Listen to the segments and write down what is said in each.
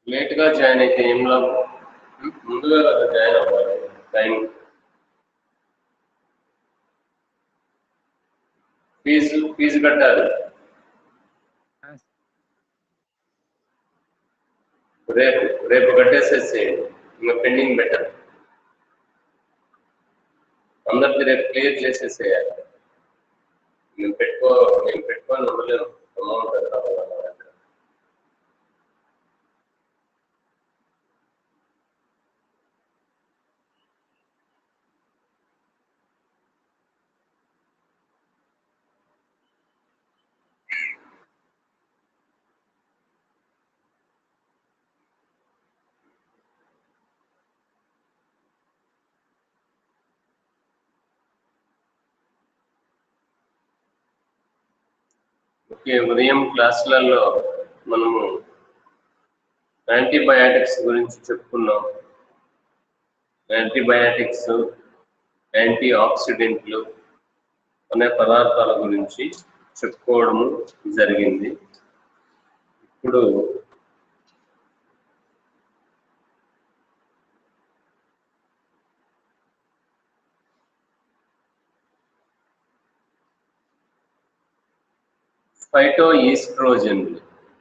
Late గా join అయితే ఏం లాభం ఉం? ముందుగా కదా జాయిన్ అవ్వాలి టైం ఫీజు ఫీజు కట్టాలి రేపు రేపు కట్టేసేసేయండి ఇంకా పెండింగ్ బెటర్ అందరిది రేపు క్లియర్ చేసేసేయాలి నేను పెట్టుకో నేను పెట్టుకొని ఉండలేను అమౌంట్ ఎంత అవ్వాలి నా దగ్గర. ఓకే ఉదయం క్లాసులలో మనము యాంటీబయాటిక్స్ గురించి చెప్పుకున్నాం యాంటీబయాటిక్స్ యాంటీ ఆక్సిడెంట్లు అనే పదార్థాల గురించి చెప్పుకోవడము జరిగింది ఇప్పుడు ఫైటో ఈస్ట్రోజన్లు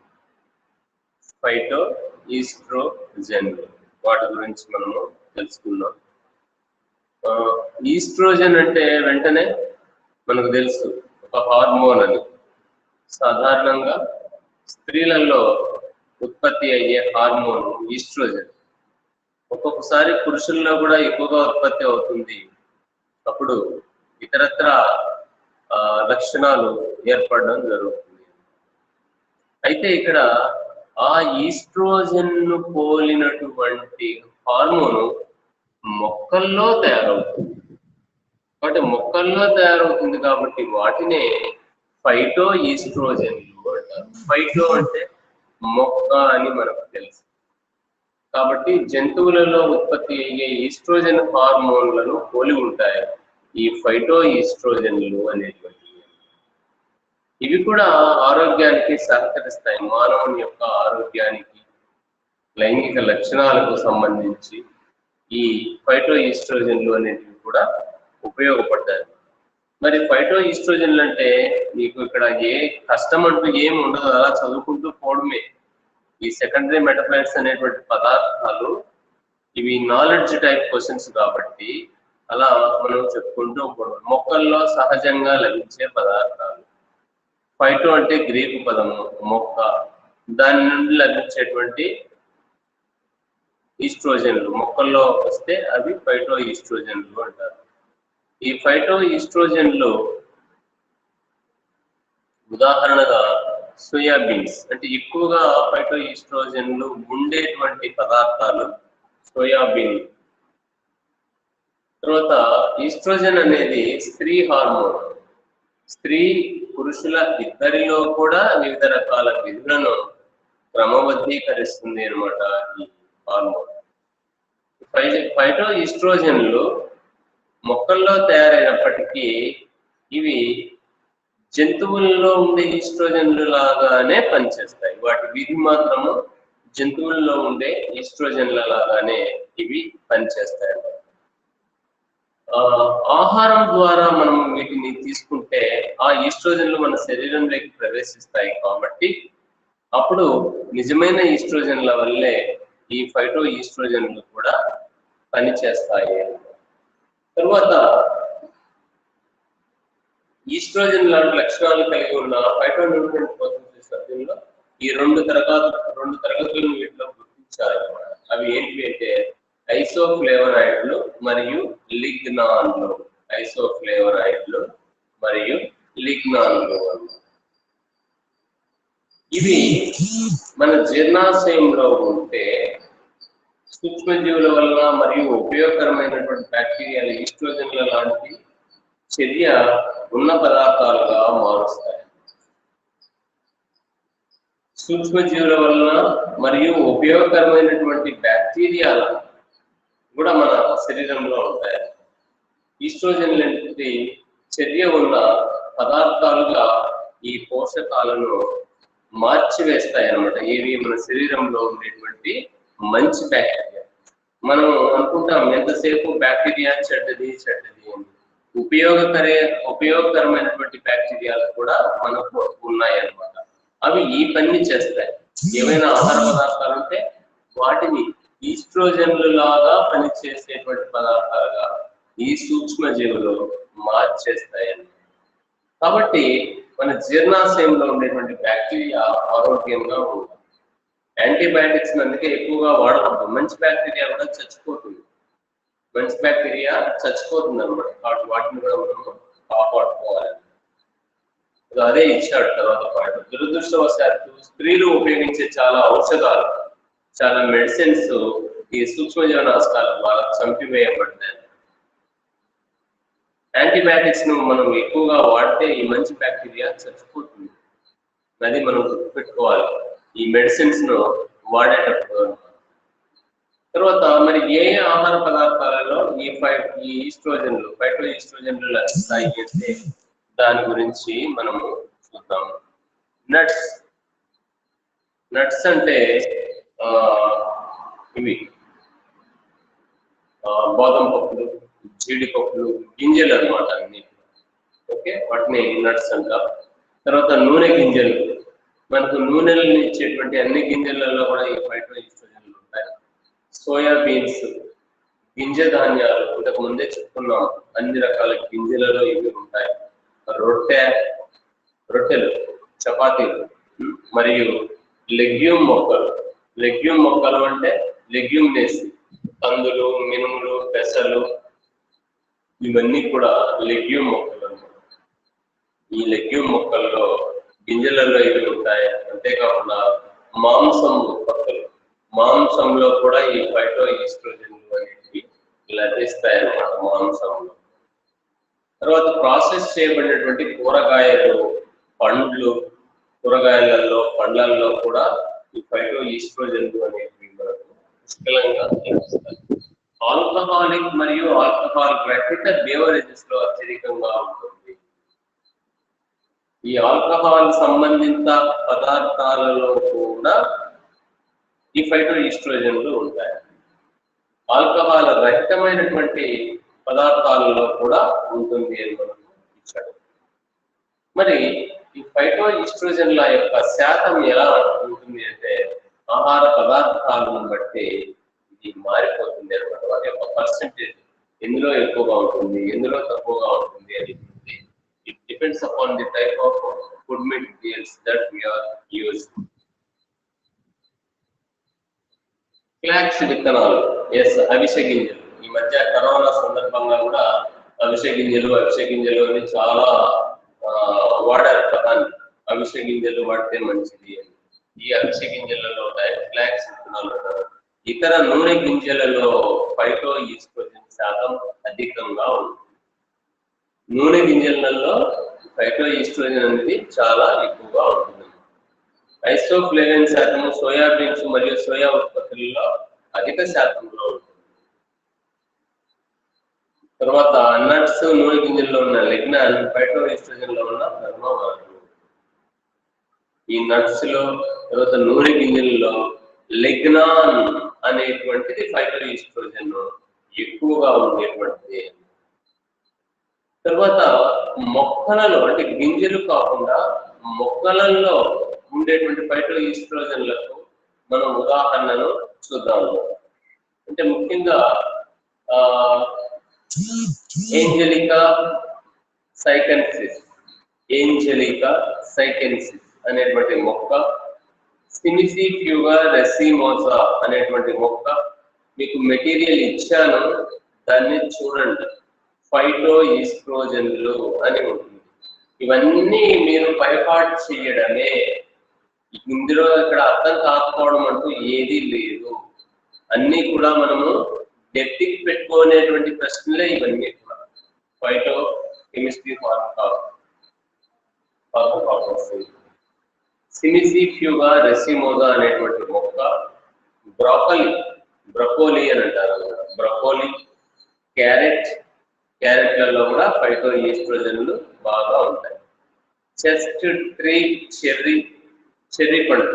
ఫైటో ఈస్ట్రోజన్లు వాటి గురించి మనము తెలుసుకుందాం ఆ, ఈస్ట్రోజన్ అంటే వెంటనే మనకు తెలుసు ఒక హార్మోన్ అని సాధారణంగా స్త్రీలలో ఉత్పత్తి అయ్యే హార్మోన్ ఈస్ట్రోజన్ ఒక్కొక్కసారి పురుషుల్లో కూడా ఎక్కువగా ఉత్పత్తి అవుతుంది అప్పుడు ఇతరత్ర ఆ, లక్షణాలు ఏర్పడడం జరుగుతుంది అయితే ఇక్కడ ఆ ఈస్ట్రోజన్ ను పోలినటువంటి హార్మోను మొక్కల్లో తయారవుతుంది కాబట్టి మొక్కల్లో తయారవుతుంది కాబట్టి వాటినే ఫైటో ఈస్ట్రోజన్లు అంటారు ఫైటో అంటే మొక్క అని మనకు తెలుసు కాబట్టి జంతువులలో ఉత్పత్తి అయ్యే ఈస్ట్రోజన్ హార్మోన్లను పోలి ఉంటాయి ఈ ఫైటో ఈస్ట్రోజన్లు అనేటువంటివి ఇవి కూడా ఆరోగ్యానికి సహకరిస్తాయి మానవుని యొక్క ఆరోగ్యానికి లైంగిక లక్షణాలకు సంబంధించి ఈ ఫైటో ఈస్ట్రోజన్లు అనేటివి కూడా ఉపయోగపడతాయి మరి ఫైటో ఈస్ట్రోజన్లు అంటే మీకు ఇక్కడ ఏ కష్టం అంటూ ఏమి ఉండదు అలా చదువుకుంటూ పోవడమే ఈ సెకండరీ మెటఫైట్స్ అనేటువంటి పదార్థాలు ఇవి నాలెడ్జ్ టైప్ క్వశ్చన్స్ కాబట్టి అలా మనం చెప్పుకుంటూ పోవడం మొక్కల్లో సహజంగా లభించే పదార్థాలు ఫైటో అంటే గ్రీకు పదము మొక్క దాని నుండి లభించేటువంటి ఈస్ట్రోజన్లు మొక్కల్లో వస్తే అవి ఫైటో ఈస్ట్రోజన్లు అంటారు ఈ ఫైటో ఈస్ట్రోజన్లు ఉదాహరణగా సోయాబీన్స్ అంటే ఎక్కువగా ఫైటో ఈస్ట్రోజన్లు ఉండేటువంటి పదార్థాలు సోయాబీన్ తర్వాత ఈస్ట్రోజన్ అనేది స్త్రీ హార్మోన్ స్త్రీ పురుషుల ఇద్దరిలో కూడా వివిధ రకాల విధులను క్రమబద్ధీకరిస్తుంది అనమాట ఈ హార్మోన్ ఫై- ఫైటో ఈస్ట్రోజన్లు మొక్కల్లో తయారైనప్పటికీ ఇవి జంతువుల్లో ఉండే ఈస్ట్రోజన్లు లాగానే పనిచేస్తాయి వాటి విధి మాత్రము జంతువుల్లో ఉండే ఈస్ట్రోజన్ల లాగానే ఇవి పనిచేస్తాయి అన్నమాట. ఆ, ఆహారం ద్వారా మనం వీటిని తీసుకుంటే ఆ ఈస్ట్రోజన్లు మన శరీరంలోకి ప్రవేశిస్తాయి కాబట్టి అప్పుడు నిజమైన ఈస్ట్రోజన్ల వల్లే ఈ ఫైటో ఈస్ట్రోజన్లు కూడా పనిచేస్తాయి తర్వాత ఈస్ట్రోజన్ లాంటి లక్షణాలు కలిగి ఉన్న ఫైటో న్యూట్రియన్ ఫోటోసిస్ సభ్యుల్లో ఈ రెండు తరగతి రెండు తరగతులను వీటిలో గుర్తించారు అన్నమాట. అవి ఏంటి అంటే ఐసోఫ్లేవనాయిడ్లు మరియు లిగ్నాన్లు ఐసోఫ్లేవనాయిడ్లు మరియు లిగ్నాన్లు అన్నమాట. ఇవి మన జీర్ణాశయంలో ఉంటే సూక్ష్మజీవుల వలన మరియు ఉపయోగకరమైనటువంటి బ్యాక్టీరియాలు ఈస్ట్రోజన్ల లాంటి చర్య ఉన్న పదార్థాలుగా మారుస్తాయి సూక్ష్మజీవుల వలన మరియు ఉపయోగకరమైనటువంటి బ్యాక్టీరియాల కూడా మన శరీరంలో ఉంటాయి ఈస్ట్రోజన్ లాంటి చర్య ఉన్న పదార్థాలుగా ఈ పోషకాలను మార్చివేస్తాయి అన్నమాట ఏవి మన శరీరంలో ఉండేటువంటి మంచి బ్యాక్టీరియా మనం అనుకుంటాం ఎంతసేపు బ్యాక్టీరియా చెడ్డది చెడ్డది అని ఉపయోగకరే ఉపయోగకరమైనటువంటి బ్యాక్టీరియాలు కూడా మనకు ఉన్నాయి అన్నమాట అవి ఈ పని చేస్తాయి ఏవైనా ఆహార పదార్థాలు ఉంటే వాటిని ఈస్ట్రోజన్లు లాగా పనిచేసేటువంటి పదార్థాలుగా ఈ సూక్ష్మ జీవులు మార్చేస్తాయని కాబట్టి మన జీర్ణాశయంలో ఉండేటువంటి బ్యాక్టీరియా ఆరోగ్యంగా ఉండాలి యాంటీబయాటిక్స్ అందుకే ఎక్కువగా వాడకూడదు మంచి బ్యాక్టీరియా కూడా చచ్చిపోతుంది మంచి బ్యాక్టీరియా చచ్చిపోతుంది అనమాట కాబట్టి వాటిని కూడా మనము కాపాడుకోవాలి సో అదే ఇచ్చాడు తర్వాత పాయింట్ దురదృష్టవశాత్తు స్త్రీలు ఉపయోగించే చాలా ఔషధాలు చాలా మెడిసిన్స్ ఈ సూక్ష్మజీవనాశకాల ద్వారా చంపివేయబడతాయి యాంటీబయాటిక్స్ ను మనం ఎక్కువగా వాడితే ఈ మంచి బ్యాక్టీరియా చచ్చిపోతుంది అది మనం గుర్తుపెట్టుకోవాలి ఈ మెడిసిన్స్ ను వాడేటప్పుడు తర్వాత మరి ఏ ఏ ఆహార పదార్థాలలో ఈ ఫై ఈ ఈస్ట్రోజన్లు ఫైటో ఈస్ట్రోజన్లు లభిస్తాయి అంటే దాని గురించి మనము చూద్దాం నట్స్ నట్స్ అంటే ఆ, ఇవి ఆ, బాదం పప్పులు జీడిపప్పులు గింజలు అన్నమాట అన్ని ఓకే వాటిని నట్స్ అంటారు తర్వాత నూనె గింజలు మనకు నూనెలను ఇచ్చేటువంటి అన్ని గింజలలో కూడా ఈ ఫైటో ఈస్ట్రోజన్లు ఉంటాయి సోయా బీన్స్ గింజ ధాన్యాలు ఇంతకు ముందే చెప్పుకున్నాం అన్ని రకాల గింజలలో ఇవి ఉంటాయి రొట్టె రొట్టెలు చపాతీలు ఉమ్, మరియు లెగ్యూమ్ మొక్కలు లెగ్యూమ్ మొక్కలు అంటే లెగ్యూమ్ నేసి కందులు మినుములు పెసలు ఇవన్నీ కూడా లెగ్యూమ్ మొక్కలు అన్నమాట ఈ లెగ్యూమ్ మొక్కల్లో గింజలలో ఇవి ఉంటాయి అంతేకాకుండా మాంసం ఉత్పత్తులు మాంసంలో కూడా ఈ ఫైటో ఈస్ట్రోజన్లు అనేవి లభిస్తాయి అన్నమాట మాంసంలో తర్వాత ప్రాసెస్ చేయబడినటువంటి కూరగాయలు పండ్లు కూరగాయలలో పండ్లల్లో కూడా ఈ ఫైటో ఈస్ట్రోజన్లు అనేవి మనకు పుష్కలంగా లభిస్తాయి ఆల్కహాలిక్ మరియు ఆల్కహాల్ రహిత బేవరేజెస్ లో అత్యధికంగా ఉంటుంది ఈ ఆల్కహాల్ సంబంధిత పదార్థాలలో కూడా ఈ ఫైటో ఈస్ట్రోజన్లు ఉంటాయి ఆల్కహాల్ రహితమైనటువంటి పదార్థాలలో కూడా ఉంటుంది అని మనకు ఇచ్చాడు మరి ఈ ఫైటో ఈస్ట్రోజన్ల యొక్క శాతం ఎలా ఉంటుంది అంటే ఆహార పదార్థాలను బట్టి ఇది మారిపోతుంది అనమాట వాటి యొక్క పర్సంటేజ్ ఎందులో ఎక్కువగా ఉంటుంది ఎందులో తక్కువగా ఉంటుంది అని it depends upon the type of food materials that we are use flax విత్తనాలు ఎస్ అవిసె గింజలు ఈ మధ్య కరోనా సందర్భంగా కూడా అవిసె గింజలు అవిసె గింజలు అని చాలా ఆ, వాడారు పదాన్ని అవిసె గింజలు వాడితే మంచిది అని ఈ అవిసె గింజలలో ఫ్లాక్స్ విత్తనాలు ఉంటారు ఇతర నూనె గింజలలో ఫైటో ఈస్ట్రోజన్ శాతం అధికంగా ఉంటుంది నూనె గింజలలో ఫైటో ఈస్ట్రోజన్ అనేది చాలా ఎక్కువగా ఉంటుంది ఐసోఫ్లేవిన్ శాతం సోయాబీన్స్ మరియు సోయా ఉత్పత్తులలో అధిక శాతంలో ఉంటుంది తర్వాత నట్స్ నూనె గింజల్లో ఉన్న లెగ్నాన్ ఫైటో ఈస్ట్రోజన్ లో ఉన్న ధర్మవాదులు ఈ నట్స్ లో తర్వాత నూనె గింజల్లో లెగ్నాన్ అనేటువంటిది ఫైటో ఈస్ట్రోజన్ ఎక్కువగా ఉండేటువంటిది తర్వాత మొక్కలలో అంటే గింజలు కాకుండా మొక్కలలో ఉండేటువంటి ఫైటో ఈస్ట్రోజన్లకు మనం ఉదాహరణను చూద్దాం అంటే ముఖ్యంగా ఆ ఏంజలికా సైకెన్సిస్ ఏంజలికా సైకెన్సిస్ అనేటువంటి మొక్క సిమిసి ఫ్యూగా రెసిమోసా అనేటువంటి మొక్క మీకు మెటీరియల్ ఇచ్చాను దాన్ని చూడండి ఫైటో ఈస్ట్రోజన్లు అని ఉంటుంది ఇవన్నీ మీరు బైపాట్ చేయడమే ఇందులో ఇక్కడ అర్థం కాకపోవడం అంటూ ఏదీ లేదు అన్నీ కూడా మనము డెప్తికి పెట్టుకునేటువంటి ప్రశ్నలే ఇవన్నీ కూడా ఫైటో కెమిస్ట్రీ సిమిసి ఫ్యూగా రెసిమోగా అనేటువంటి మొక్క బ్రోకలి బ్రకోలి అని అంటారు బ్రకోలి క్యారెట్ క్యారెట్లలో కూడా ఫైటో ఈస్ట్రోజన్లు బాగా ఉంటాయి చెస్ట్ ట్రీ చెర్రీ చెర్రీ పండు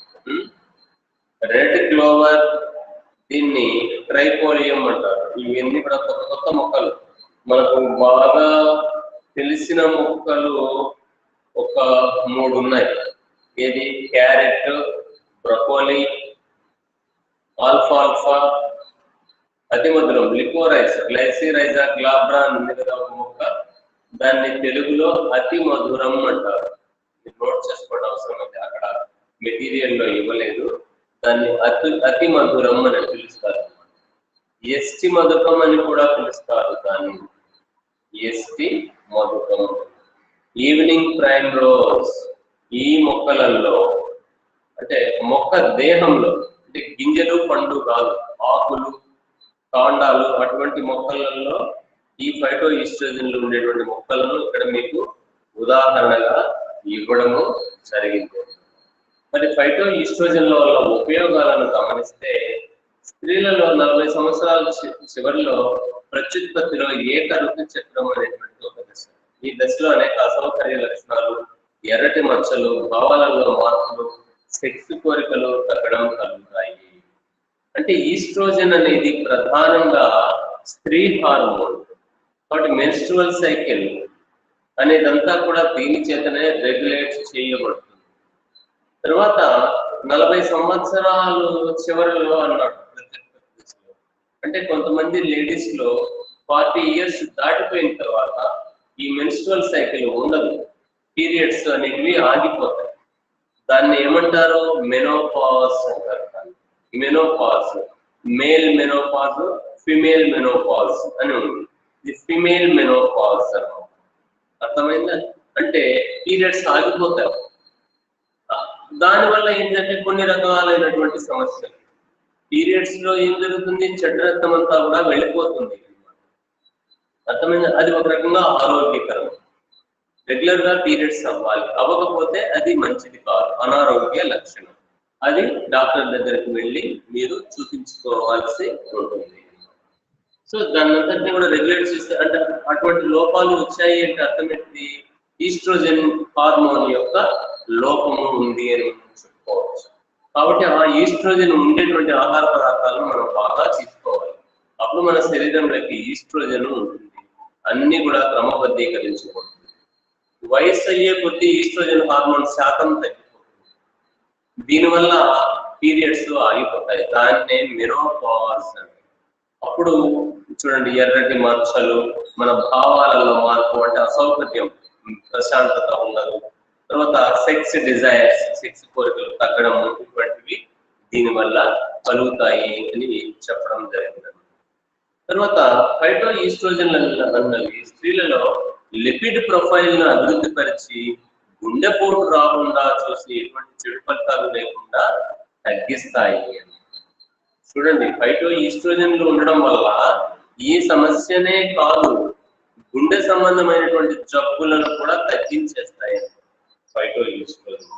రెడ్ క్లోవర్ దీన్ని ట్రైపోలియం అంటారు ఇవన్నీ కూడా కొత్త కొత్త మొక్కలు మనకు బాగా తెలిసిన మొక్కలు ఒక మూడు ఉన్నాయి ఏది క్యారెట్ బ్రకోలీ ఆల్ఫాల్ఫా అతి మధురం లికోరైస్ గ్లైసిరైజా గ్లాబ్రా అని ఉంది కదా ఒక మొక్క దాన్ని తెలుగులో అతి మధురం అంటారు మీరు నోట్ చేసుకోవడం అవసరం ఉంది అక్కడ మెటీరియల్ లో ఇవ్వలేదు దాన్ని అతి అతి మధురం అని పిలుస్తారు ఎస్టి మధుకం అని కూడా పిలుస్తారు దాన్ని ఎస్టి మధుకం ఈవినింగ్ ప్రైమ్ రోజ్ ఈ మొక్కలలో అంటే మొక్క దేహంలో అంటే గింజలు పండు కాదు ఆకులు కాండాలు అటువంటి మొక్కలలో ఈ ఫైటో ఈస్ట్రోజన్లు ఉండేటువంటి మొక్కలను ఇక్కడ మీకు ఉదాహరణగా ఇవ్వడము జరిగింది మరి ఫైటో ఈస్ట్రోజన్ల వల్ల ఉపయోగాలను గమనిస్తే స్త్రీలలో నలభై సంవత్సరాల చి- చివరిలో ప్రత్యుత్పత్తిలో ఏక ఋతు చక్రం అనేటువంటి ఒక దశ ఈ దశలో అనేక అసౌకర్య లక్షణాలు ఎర్రటి మచ్చలు భావాలలో మార్పులు సెక్స్ కోరికలు తగ్గడం కలుగుతాయి అంటే ఈస్ట్రోజన్ అనేది ప్రధానంగా స్త్రీ హార్మోన్ కాబట్టి మెన్స్ట్రువల్ సైకిల్ అనేదంతా కూడా దీని చేతనే రెగ్యులేట్ చేయబడుతుంది తర్వాత నలభై సంవత్సరాలు చివరిలో అన్నాడు అంటే కొంతమంది లేడీస్ లో ఫార్టీ ఇయర్స్ దాటిపోయిన తర్వాత ఈ మెన్స్ట్రువల్ సైకిల్ ఉండదు పీరియడ్స్ అనేటివి ఆగిపోతాయి దాన్ని ఏమంటారు మెనోపాజ్ అంటారు దాన్ని. Menopause male menopause female menopause అని ఉంది ఇది ఫిమేల్ మెనోపాజ్ అన్నమాట అర్థమైందా అంటే పీరియడ్స్ ఆగిపోతాయి దానివల్ల ఏంటంటే కొన్ని రకాలైనటువంటి సమస్యలు పీరియడ్స్ లో ఏం జరుగుతుంది చెడ్డ రక్తం అంతా కూడా వెళ్ళిపోతుంది అర్థమైందా అది ఒక రకంగా ఆరోగ్యకరం రెగ్యులర్ గా పీరియడ్స్ అవ్వాలి అవ్వకపోతే అది మంచిది కాదు అనారోగ్య లక్షణం అది డాక్టర్ దగ్గరికి వెళ్ళి మీరు చూపించుకోవాల్సి ఉంటుంది సో దాని అంతటిని కూడా రెగ్యులేట్ చేస్తే అంటే అటువంటి లోపాలు వచ్చాయి అంటే అర్థం ఏంటి ఈస్ట్రోజన్ హార్మోన్ యొక్క లోపము ఉంది అని చెప్పుకోవచ్చు కాబట్టి ఆ ఈస్ట్రోజన్ ఉండేటువంటి ఆహార పదార్థాలను మనం బాగా తీసుకోవాలి అప్పుడు మన శరీరంలోకి ఈస్ట్రోజన్ ఉంటుంది అన్ని కూడా క్రమబద్ధీకరించబడుతుంది వయసు అయ్యే కొద్దీ ఈస్ట్రోజన్ హార్మోన్ శాతం తగ్గిపోతుంది దీనివల్ల పీరియడ్స్ ఆగిపోతాయి దాన్నే మెనోపాజ్ అంటారు అప్పుడు చూడండి ఎర్రటి మచ్చలు మన భావాలలో మార్పు అంటే అసౌకర్యం ప్రశాంతత ఉండదు తర్వాత సెక్స్ డిజైర్స్ సెక్స్ కోరికలు తగ్గడం ఇటువంటివి దీనివల్ల కలుగుతాయి అని చెప్పడం జరిగింది తర్వాత ఫైటో ఈస్ట్రోజన్ అన్నవి స్త్రీలలో లిపిడ్ ప్రొఫైల్ ను అభివృద్ధి పరిచి గుండెపోటు రాకుండా చూసి ఎటువంటి చెడు ఫలితాలు లేకుండా తగ్గిస్తాయి అని చూడండి ఫైటో ఈస్ట్రోజన్లు ఉండడం వల్ల ఈ సమస్యనే కాదు గుండె సంబంధమైనటువంటి జబ్బులను కూడా తగ్గించేస్తాయి ఫైటో ఈస్ట్రోజన్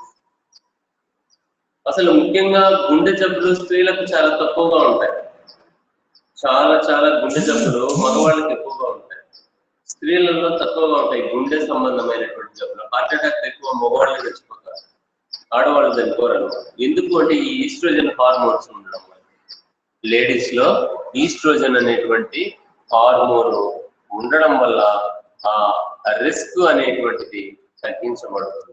అసలు ముఖ్యంగా గుండె జబ్బులు స్త్రీలకు చాలా తక్కువగా ఉంటాయి చాలా చాలా గుండె జబ్బులు మగవాళ్ళకి ఎక్కువగా ఉంటాయి స్త్రీలలో తక్కువగా ఉంటాయి గుండె సంబంధమైనటువంటి జబ్బులు హార్ట్ అటాక్ ఎక్కువ మగవాళ్ళు చచ్చిపోతారు ఆడవాళ్ళు చనిపోరు ఎందుకు అంటే ఈ ఈస్ట్రోజన్ హార్మోన్స్ ఉండడం వల్ల లేడీస్ లో ఈస్ట్రోజన్ అనేటువంటి హార్మోన్ ఉండడం వల్ల ఆ రిస్క్ అనేటువంటిది తగ్గించబడుతుంది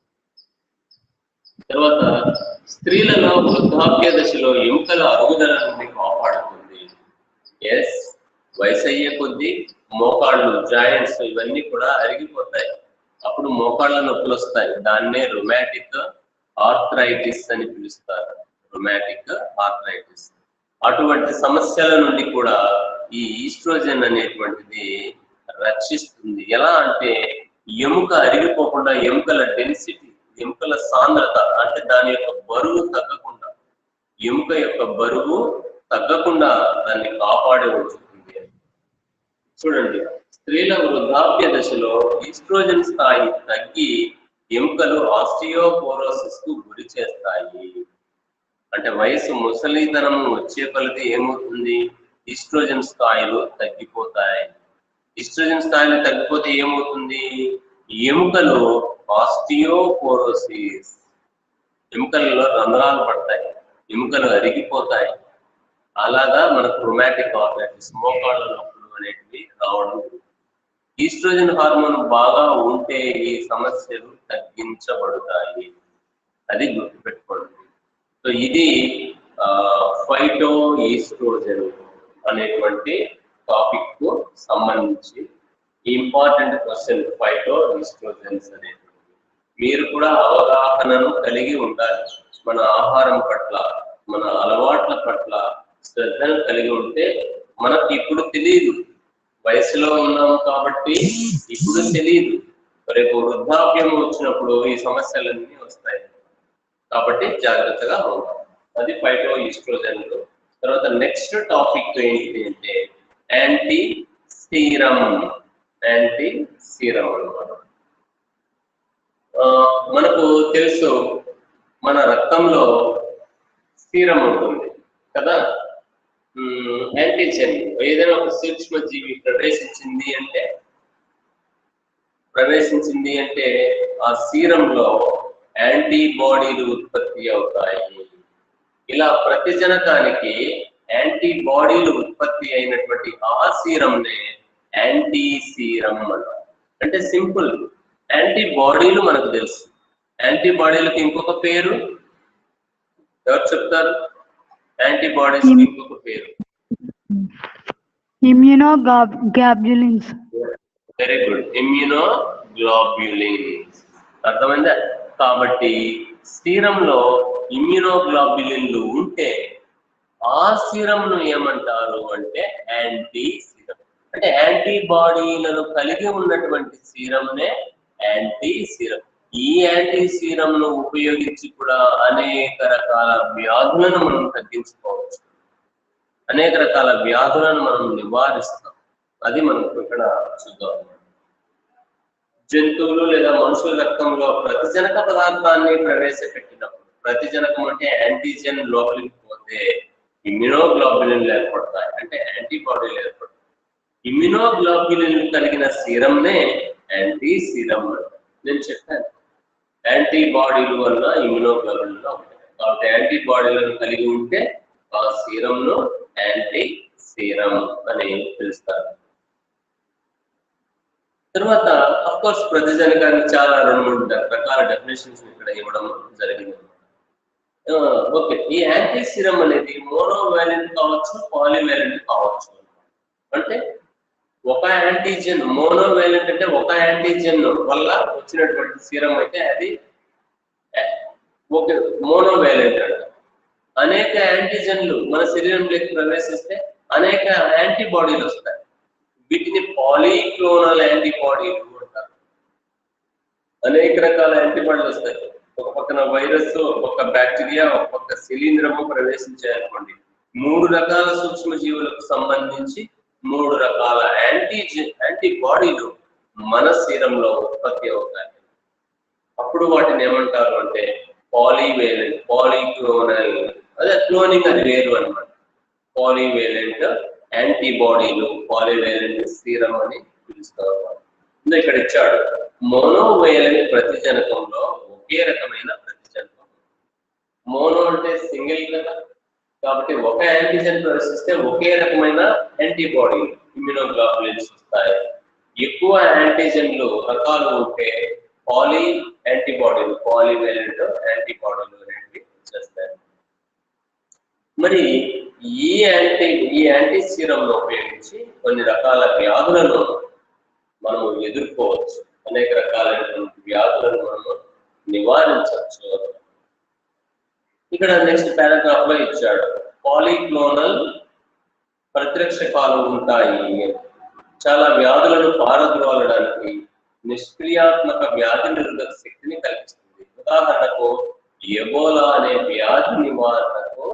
తర్వాత స్త్రీలలో వృద్ధాప్య దశలో ఎముకల అరుగుదల నుండి కాపాడుతుంది ఎస్ వయసు అయ్యే కొద్దీ మోకాళ్ళు జాయింట్స్ ఇవన్నీ కూడా అరిగిపోతాయి అప్పుడు మోకాళ్ళ నొప్పులు వస్తాయి దాన్నే రొమాటిక్ ఆర్థరైటిస్ అని పిలుస్తారు రొమాటిక్ ఆర్థరైటిస్ అటువంటి సమస్యల నుండి కూడా ఈ ఈస్ట్రోజన్ అనేటువంటిది రక్షిస్తుంది ఎలా అంటే ఎముక అరిగిపోకుండా ఎముకల డెన్సిటీ ఎముకల సాంద్రత అంటే దాని యొక్క బరువు తగ్గకుండా ఎముక యొక్క బరువు తగ్గకుండా దాన్ని కాపాడి ఉంచుతుంది చూడండి స్త్రీల వృద్ధాప్య దశలో ఈస్ట్రోజన్ స్థాయి తగ్గి ఎముకలు ఆస్టియోపోరోసిస్ కు గురి చేస్తాయి అంటే వయసు ముసలితనం వచ్చే కొలది ఏమవుతుంది ఈస్ట్రోజన్ స్థాయిలు తగ్గిపోతాయి ఈస్ట్రోజన్ స్థాయిలు తగ్గిపోతే ఏమవుతుంది ఎముకలు ఆస్టియోపోరోసిస్ ఎముకలలో రంధ్రాలు పడతాయి ఎముకలు అరిగిపోతాయి అలాగా మనకు రొమాటిక్ ఆర్థరైటిస్ మోకాళ్ళ నొప్పులు అనేటివి రావడం ఈస్ట్రోజన్ హార్మోన్ బాగా ఉంటే ఈ సమస్యలు తగ్గించబడతాయి అది గుర్తుపెట్టుకోండి సో ఇది ఫైటో ఈస్ట్రోజన్ అనేటువంటి టాపిక్ కు సంబంధించి ఇంపార్టెంట్ క్వశ్చన్ ఫైటో ఈస్ట్రోజన్స్ అనేది మీరు కూడా అవగాహనను కలిగి ఉండాలి మన ఆహారం పట్ల మన అలవాట్ల పట్ల శ్రద్ధను కలిగి ఉంటే మనకు ఇప్పుడు తెలియదు వయసులో ఉన్నాం కాబట్టి ఇప్పుడు తెలియదు రేపు వృద్ధాప్యం వచ్చినప్పుడు ఈ సమస్యలన్నీ వస్తాయి కాబట్టి జాగ్రత్తగా ఉండాలి అది ఫైటో ఈస్ట్రోజన్లు తర్వాత నెక్స్ట్ టాపిక్ ఏంటి అంటే యాంటీ సీరం యాంటీ సీరం అన్నమాట ఆ, మనకు తెలుసు మన రక్తంలో సీరం ఉంటుంది కదా యాంటీజెన్ ఏదైనా ఒక సూక్ష్మ జీవి ప్రవేశించింది అంటే ప్రవేశించింది అంటే ఆ సీరంలో యాంటీబాడీలు ఉత్పత్తి అవుతాయి ఇలా ప్రతిజనకానికి యాంటీబాడీలు ఉత్పత్తి అయినటువంటి ఆ సీరంనే యాంటీ సీరం అంటారు అంటే సింపుల్ యాంటీబాడీలు మనకు తెలుసు యాంటీబాడీలకు ఇంకొక పేరు ఎవరు చెప్తారు యాంటీబాడీస్ ఇంకొక పేరు immunoglobulins very good immunoglobulins అర్థమైందా కాబట్టి సీరంలో ఇమ్యూనోగ్లోబ్యులిన్లు ఉంటే ఆ సీరంను ఏమంటారు అంటే యాంటీ సీరం అంటే యాంటీబాడీలను కలిగి ఉన్నటువంటి సీరంనే యాంటీ సీరం ఈ యాంటీ సీరంను ఉపయోగించి కూడా అనేక రకాల వ్యాధులను మనం తగ్గించుకోవచ్చు అనేక రకాల వ్యాధులను మనం నివారిస్తాం అది మనకు ఇక్కడ చూద్దాం జంతువులు లేదా మనుషుల రక్తంలో ప్రతిజనక పదార్థాన్ని ప్రవేశపెట్టినప్పుడు ప్రతిజనకం అంటే యాంటీజెన్ లోపలికి పోతే ఇమ్యునోగ్లోబులిన్లు ఏర్పడతాయి అంటే యాంటీబాడీలు ఏర్పడతాయి ఇమ్యునోగ్లోబులిన్ కలిగిన సీరంనే యాంటీ సీరం అంటారు. నేను చెప్పాను యాంటీబాడీలు వల్ల ఇమ్యునోగ్లోబులిన్ ఉంటాయి కాబట్టి యాంటీబాడీలను కలిగి ఉంటే ఆ సీరంను యాంటీ సీరం అని పిలుస్తారు తర్వాత అఫ్ కోర్స్ ప్రతిజనకానికి చాలా రెండు మూడు ద- రకాల డెఫినేషన్స్ ఇక్కడ ఇవ్వడం జరిగింది ఆ, ఓకే ఈ యాంటీ సీరం అనేది మోనోవాలెంట్ కావచ్చు పాలివాలెంట్ కావచ్చు అంటే ఒక యాంటీజెన్ మోనోవాలెంట్ అంటే ఒక యాంటీజెన్ వల్ల వచ్చినటువంటి సీరం అయితే అది ఓకే మోనోవాలెంట్ అంట అనేక యాంటీజెన్లు మన శరీరంలోకి ప్రవేశిస్తే అనేక యాంటీబాడీలు వస్తాయి వీటిని పాలీక్లోనల్ యాంటీబాడీలు అంటారు అనేక రకాల యాంటీబాడీలు వస్తాయి ఒక పక్కన వైరస్ ఒక పక్క బ్యాక్టీరియా ఒక పక్క శిలీంధ్రము ప్రవేశించాయనుకోండి మూడు రకాల సూక్ష్మ జీవులకు సంబంధించి మూడు రకాల యాంటీ యాంటీబాడీలు మన శరీరంలో ఉత్పత్తి అవుతాయి అప్పుడు వాటిని ఏమంటారు అంటే పాలీవేలెంట్ పాలీక్లోనల్ అదే క్లోనింగ్ అది వేరు అన్నమాట పాలీవేలెంట్ యాంటీబాడీలు పాలీవేలెంట్ సీరం అని పిలుస్తారు ఇంకా ఇక్కడ ఇచ్చాడు మోనోవేలెంట్ ప్రతిజనకంలో ఒకే రకమైన ప్రతిజనకం మోనో అంటే సింగిల్ కదా కాబట్టి ఒక యాంటీజెన్ ప్రవేశిస్తే ఒకే రకమైన యాంటీబాడీ ఇమ్యూనోగ్లోబులిన్స్ వస్తాయి ఎక్కువ యాంటీజెన్లు రకాలు ఉంటే పాలీ యాంటీబాడీలు పాలీవేలెంట్ యాంటీబాడీలు అనేవి చేస్తాయి మరి ఈ యాంటీ ఈ యాంటీ సీరంను ఉపయోగించి కొన్ని రకాల వ్యాధులను మనము ఎదుర్కోవచ్చు అనేక రకాలైనటువంటి వ్యాధులను మనము నివారించవచ్చు ఇక్కడ నెక్స్ట్ పారాగ్రాఫ్ లో ఇచ్చాడు పాలీక్లోనల్ ప్రతిరక్షకాలు ఉంటాయి చాలా వ్యాధులను పారద్రోలడానికి నిష్క్రియాత్మక వ్యాధి నిరోధక శక్తిని కల్పిస్తుంది ఉదాహరణకు ఎబోలా అనే వ్యాధి నివారణకు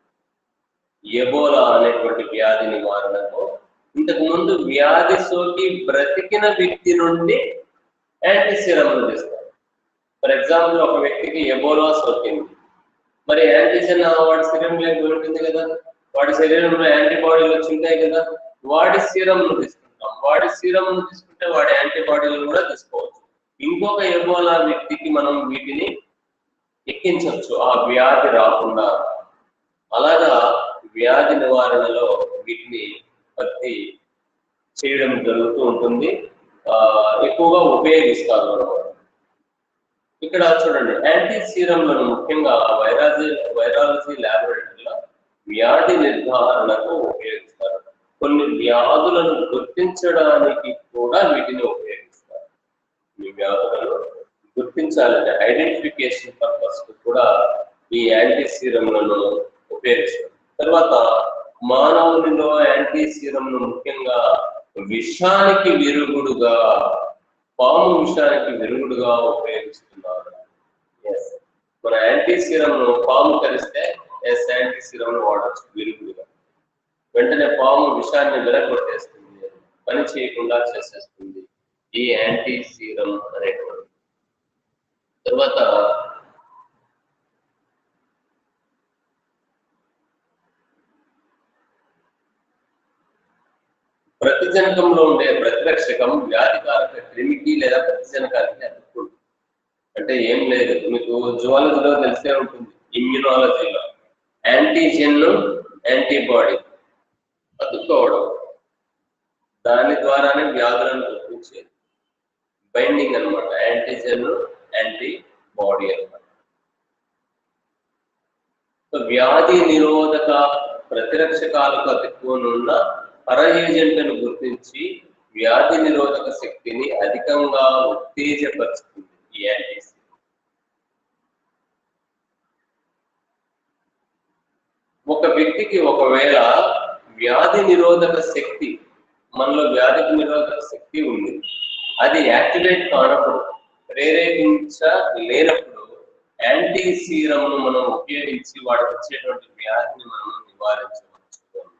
ఎబోలా అనేటువంటి వ్యాధి నివారణకు ఇంతకు ముందు వ్యాధి సోకి బ్రతికిన వ్యక్తి నుండి యాంటీసీరమ్లు తీస్తారు ఫర్ ఎగ్జాంపుల్ ఒక వ్యక్తికి ఎబోలా సోకింది మరి యాంటీజెన్ వాడి శరీరంలో దొరికింది కదా వాడి శరీరంలో యాంటీబాడీలు వచ్చి ఉంటాయి కదా వాడి సీరంను తీసుకుంటాం వాడి సీరంను తీసుకుంటే వాడి యాంటీబాడీలు కూడా తీసుకోవచ్చు ఇంకొక ఎబోలా వ్యక్తికి మనం వీటిని ఎక్కించవచ్చు ఆ వ్యాధి రాకుండా అలాగా వ్యాధి నివారణలో వీటిని ఉత్పత్తి చేయడం జరుగుతూ ఉంటుంది ఆ, ఎక్కువగా ఉపయోగిస్తారు అన్నమాట ఇక్కడ చూడండి యాంటీ సీరంలను ముఖ్యంగా వైరాలజీ వైరాలజీ ల్యాబొరేటరీలో వ్యాధి నిర్ధారణకు ఉపయోగిస్తారు కొన్ని వ్యాధులను గుర్తించడానికి కూడా వీటిని ఉపయోగిస్తారు ఈ వ్యాధులను గుర్తించాలంటే ఐడెంటిఫికేషన్ పర్పస్ కూడా ఈ యాంటీ సీరంలను ఉపయోగిస్తారు తర్వాత మానవునిలో యాంటీ సీరంను ముఖ్యంగా విషానికి విరుగుడుగా పాము విషానికి విరుగుడుగా ఉపయోగిస్తున్నారు ఎస్ మన యాంటీ సీరంను పాము కరిస్తే ఎస్ యాంటీ సీరంను వాడచ్చు విరుగుడుగా వెంటనే పాము విషాన్ని విరగొట్టేస్తుంది పని చేయకుండా చేసేస్తుంది ఈ యాంటీ సీరం అనేటువంటి తర్వాత ప్రతిజనకంలో ఉండే ప్రతిరక్షకం వ్యాధికారక క్రిమికి లేదా ప్రతిజనకానికి అతుక్కుంటుంది అంటే ఏం లేదు మీకు జువాలజీలో తెలిసే ఉంటుంది ఇమ్యునాలజీలో యాంటీజెన్ యాంటీబాడీ అతుక్కోవడం దాని ద్వారానే వ్యాధులను గుర్తించేది బైండింగ్ అన్నమాట యాంటీజెన్ యాంటీ బాడీ అన్నమాట సో వ్యాధి నిరోధక ప్రతిరక్షకాలకు అతుక్కునున్న పర ఏజెంట్లను గుర్తించి వ్యాధి నిరోధక శక్తిని అధికంగా ఉత్తేజపరుస్తుంది ఈ యాంటీసీ ఒక వ్యక్తికి ఒకవేళ వ్యాధి నిరోధక శక్తి మనలో వ్యాధి నిరోధక శక్తి ఉంది అది యాక్టివేట్ కానప్పుడు ప్రేరేపించ లేనప్పుడు యాంటీ సీరంను మనం ఉపయోగించి వాడికి వచ్చేటువంటి వ్యాధిని మనం నివారించవచ్చు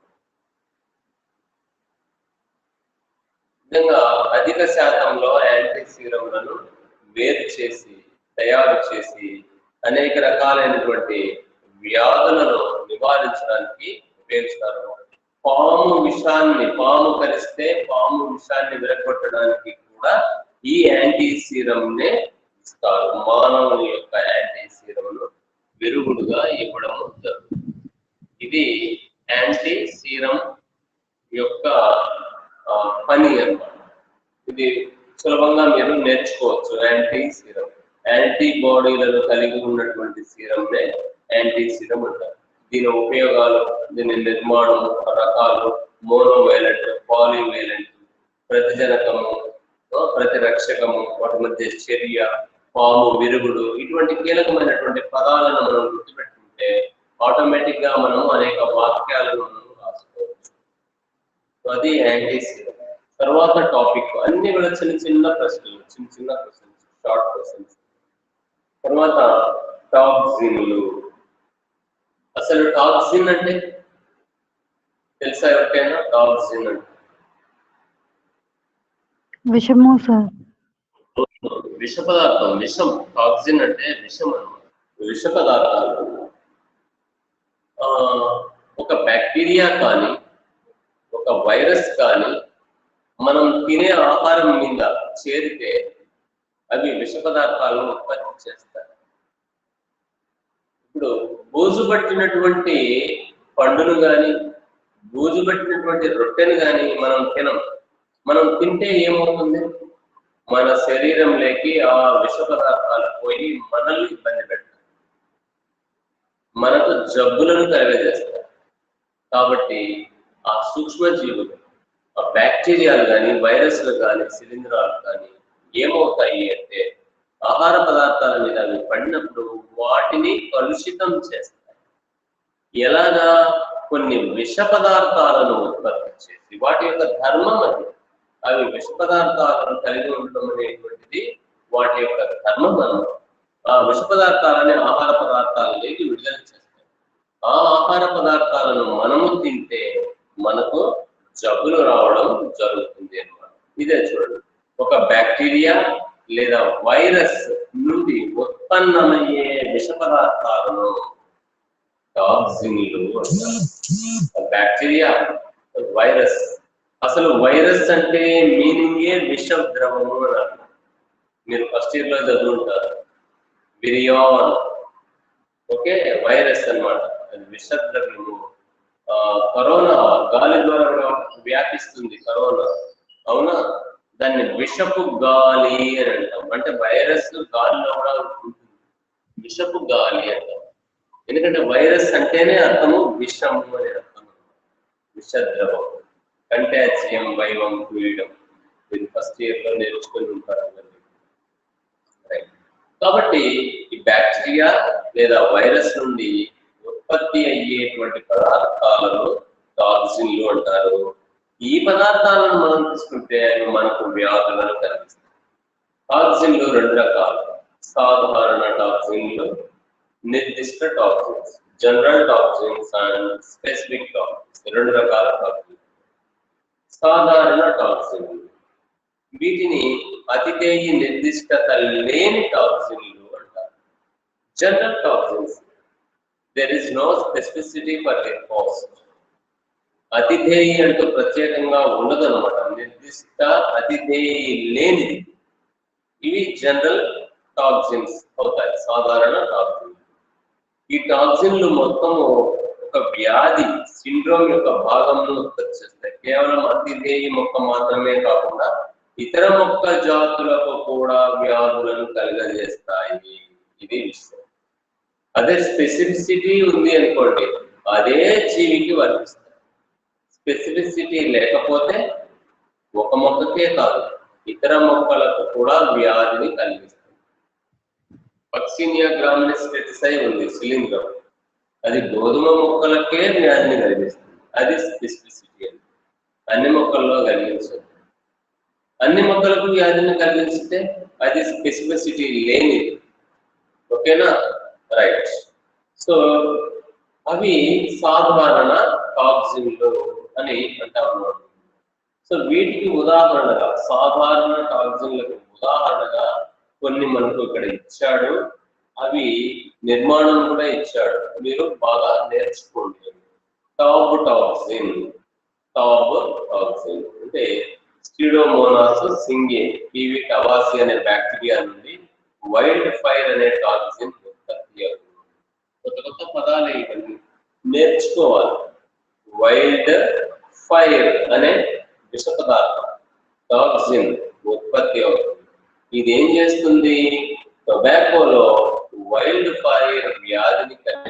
విధంగా అధిక శాతంలో యాంటీ సీరంలను వేరు చేసి తయారు చేసి అనేక రకాలైనటువంటి వ్యాధులను నివారించడానికి ఉపయోగిస్తారు పాము విషాన్ని పాము కరిస్తే పాము విషాన్ని విరగొట్టడానికి కూడా ఈ యాంటీ సీరంనే ఇస్తారు మానవుని యొక్క యాంటీ సీరంను విరుగుడుగా ఇవ్వడం జరుగుతుంది ఇది యాంటీ సీరం యొక్క ఆ, పని అన్నమాట ఇది సులభంగా మీరు నేర్చుకోవచ్చు యాంటీ సీరం యాంటీబాడీలను కలిగి ఉన్నటువంటి సీరంనే యాంటీ సీరం అంటారు దీని ఉపయోగాలు దీని నిర్మాణం రకాలు మోనోవైలెంట్ పాలివైలెంట్ ప్రతిజనకము ఆ, ప్రతిరక్షకము వాటి మధ్య చర్య పాము విరుగుడు ఇటువంటి కీలకమైనటువంటి పదాలను మనం గుర్తుపెట్టుకుంటే ఆటోమేటిక్ గా మనం అనేక వాక్యాలను మనం రాసుకోవచ్చు సో అది యాంటీ సీరం తర్వాత టాపిక్ అన్ని కూడా చిన్న చిన్న ప్రశ్నలు చిన్న చిన్న క్వశ్చన్స్ షార్ట్ క్వశ్చన్స్ తర్వాత టాక్సిన్లు అసలు టాక్సిన్ అంటే తెలుసా ఎవరికైనా టాక్సిన్ అంటే విషము సార్ విష పదార్థం విషం టాక్సిన్ అంటే విషం అన్నమాట విష పదార్థాలు ఆ, ఒక బ్యాక్టీరియా కానీ ఒక వైరస్ కానీ మనం తినే ఆహారం మీద చేరితే అవి విష పదార్థాలను ఉత్పత్తి చేస్తాయి ఇప్పుడు బూజు పట్టినటువంటి పండును కానీ బూజు పట్టినటువంటి రొట్టెను కానీ మనం తినం మనం తింటే ఏమవుతుంది మన శరీరంలోకి ఆ విష పదార్థాలు పోయి మనల్ని ఇబ్బంది పెడతాయి మనకు జబ్బులను కలగజేస్తాయి కాబట్టి ఆ సూక్ష్మ జీవులు ఆ బ్యాక్టీరియాలు కానీ వైరస్లు కానీ శిలీంధ్రాలు కానీ ఏమవుతాయి అంటే ఆహార పదార్థాల మీద అవి పడినప్పుడు వాటిని కలుషితం చేస్తాయి ఎలాగా కొన్ని విష పదార్థాలను ఉత్పత్తి చేసి వాటి యొక్క ధర్మం అది అవి విష పదార్థాలను కలిగి ఉండడం అనేటువంటిది వాటి యొక్క ధర్మం అన్నమాట ఆ విష పదార్థాలని ఆహార పదార్థాలలోకి విడుదల చేస్తాయి ఆ ఆహార పదార్థాలను మనము తింటే మనకు జబ్బులు రావడం జరుగుతుంది అన్నమాట ఇదే చూడండి ఒక బ్యాక్టీరియా లేదా వైరస్ నుండి ఉత్పన్నమయ్యే విష పదార్థాలను టాక్సిన్లు అంటారు బ్యాక్టీరియా వైరస్ అసలు వైరస్ అంటే మీనింగే విష ద్రవము అని అర్థం మీరు ఫస్ట్ ఇయర్ లో చదువుంటారు విరియాన్ ఓకే వైరస్ అన్నమాట అది విషద్రవ్యము ఆ, కరోనా గాలి ద్వారా వ్యాపిస్తుంది కరోనా అవునా దాన్ని విషపు గాలి అని అంటాం అంటే వైరస్ గాలిలో కూడా ఉంటుంది విషపు గాలి అంటాం ఎందుకంటే వైరస్ అంటేనే అర్థము విషము అని అర్థం విషద్రవం కంటాజియం వైవం ఫ్లూయిడం ఇది ఫస్ట్ ఇయర్ లో నేర్చుకొని ఉంటారు అందరూ. Right. కాబట్టి ఈ బ్యాక్టీరియా లేదా వైరస్ నుండి ఉత్పత్తి అయ్యేటువంటి పదార్థాలను టాక్సిన్లు అంటారు ఈ పదార్థాలను మనం తీసుకుంటే అవి మనకు వ్యాధులను కలిగిస్తాయి టాక్సిన్లు రెండు రకాలు సాధారణ టాక్సిన్లు నిర్దిష్ట toxins general toxins and specific toxins రెండు రకాల టాక్సిన్స్ సాధారణ టాక్సిన్లు వీటిని అతిథేయ నిర్దిష్టత లేని టాక్సిన్లు అంటారు general toxins there is no specificity for the host అతిథేయి అంటూ ప్రత్యేకంగా ఉండదు అనమాట నిర్దిష్ట అతిథేయి లేనిది ఇవి జనరల్ టాక్సిన్స్ అవుతాయి సాధారణ టాక్సిన్స్ ఈ టాక్సిన్లు మొత్తము ఒక వ్యాధి సిండ్రోమ్ యొక్క భాగంను ఉత్పత్తి చేస్తాయి కేవలం అతిథేయి మొక్క మాత్రమే కాకుండా ఇతర మొక్క జాతులకు కూడా వ్యాధులను కలుగజేస్తాయి ఇది విషయం అదే స్పెసిఫిసిటీ ఉంది అనుకోండి అదే జీవికి వర్తిస్తాయి స్పెసిఫిసిటీ లేకపోతే ఒక మొక్కకే కాదు ఇతర మొక్కలకు కూడా వ్యాధిని కలిగిస్తుంది పక్సినియా గ్రామినిస్ స్టెటిసై ఉంది శిలీంధ్రం అది గోధుమ మొక్కలకే వ్యాధిని కలిగిస్తుంది అది స్పెసిఫిసిటీ అని అన్ని మొక్కల్లో కలిగించదు అన్ని మొక్కలకు వ్యాధిని కలిగిస్తే అది స్పెసిఫిసిటీ లేనిది ఓకేనా రైట్ సో అవి సాధారణ టాక్సిన్లు అని అంటా ఉన్నాడు సో వీటికి ఉదాహరణగా సాధారణ టాక్సిన్లకు ఉదాహరణగా కొన్ని మనకు ఇక్కడ ఇచ్చాడు అవి నిర్మాణం కూడా ఇచ్చాడు మీరు బాగా నేర్చుకోండి టాబ్ టాక్సిన్ టాబ్ టాక్సిన్ అంటే స్టిడోమోనాస్ సింగే పీవి టవాసి అనే బ్యాక్టీరియా నుండి వైల్డ్ ఫైర్ అనే టాక్సిన్ ఉత్పత్తి అవుతుంది కొత్త కొత్త పదాలు ఇవన్నీ నేర్చుకోవాలి వైల్డ్ ఫైర్ అనే విష పదార్థం టాక్సిన్ ఉత్పత్తి అవుతుంది ఇది ఏం చేస్తుంది టొబాకోలో వైల్డ్ ఫైర్ వ్యాధిని కలిగి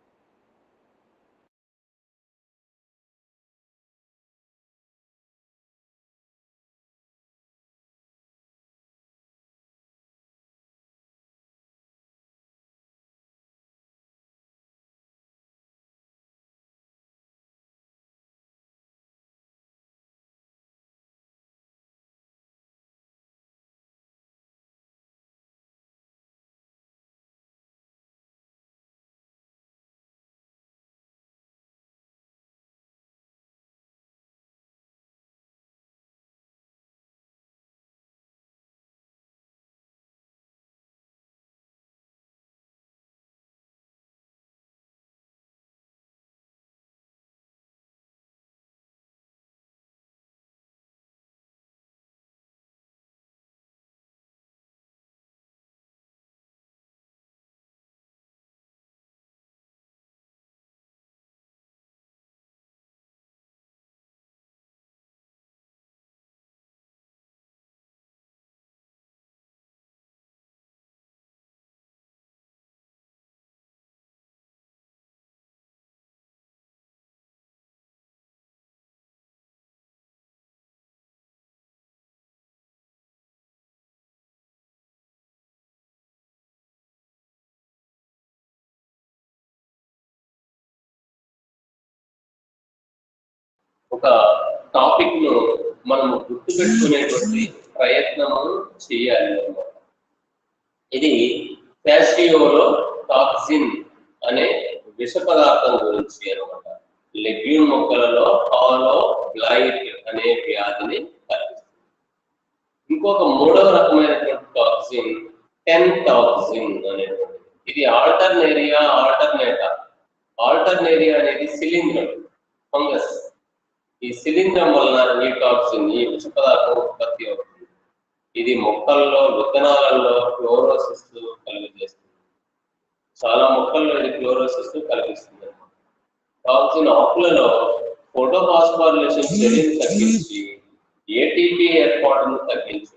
ఒక టాపిక్ ను మనం గుర్తుపెట్టుకునేటువంటి ప్రయత్నము చేయాలి అన్నమాట ఇది క్యాషియోలో టాక్సిన్ అనే విష పదార్థం గురించి అనమాట లెగ్యూమ్ మొక్కలలో హాలో బ్లైట్ అనే వ్యాధిని కలిగిస్తుంది ఇంకొక మూడవ రకమైనటువంటి టాక్సిన్ టెన్ టాక్సిన్ అనేటువంటిది ఇది ఆల్టర్నేరియా ఆల్టర్నేటా ఆల్టర్నేరియా అనేది సిలిండ్రం ఫంగస్ ఈ శిలీంధ్రం వలన ఈ టాక్సిన్ ఈ విష పదార్థం ఉత్పత్తి అవుతుంది ఇది మొక్కల్లో విత్తనాలలో క్లోరోసిస్ కలుగజేస్తుంది చాలా మొక్కల్లో ఇది క్లోరోసిస్ కలిగిస్తుంది టాక్సిన్ ఆకులలో ఫోటోఫాస్ఫారిలేషన్ చర్యను తగ్గించి ఏటీపీ ఏర్పాటును తగ్గించు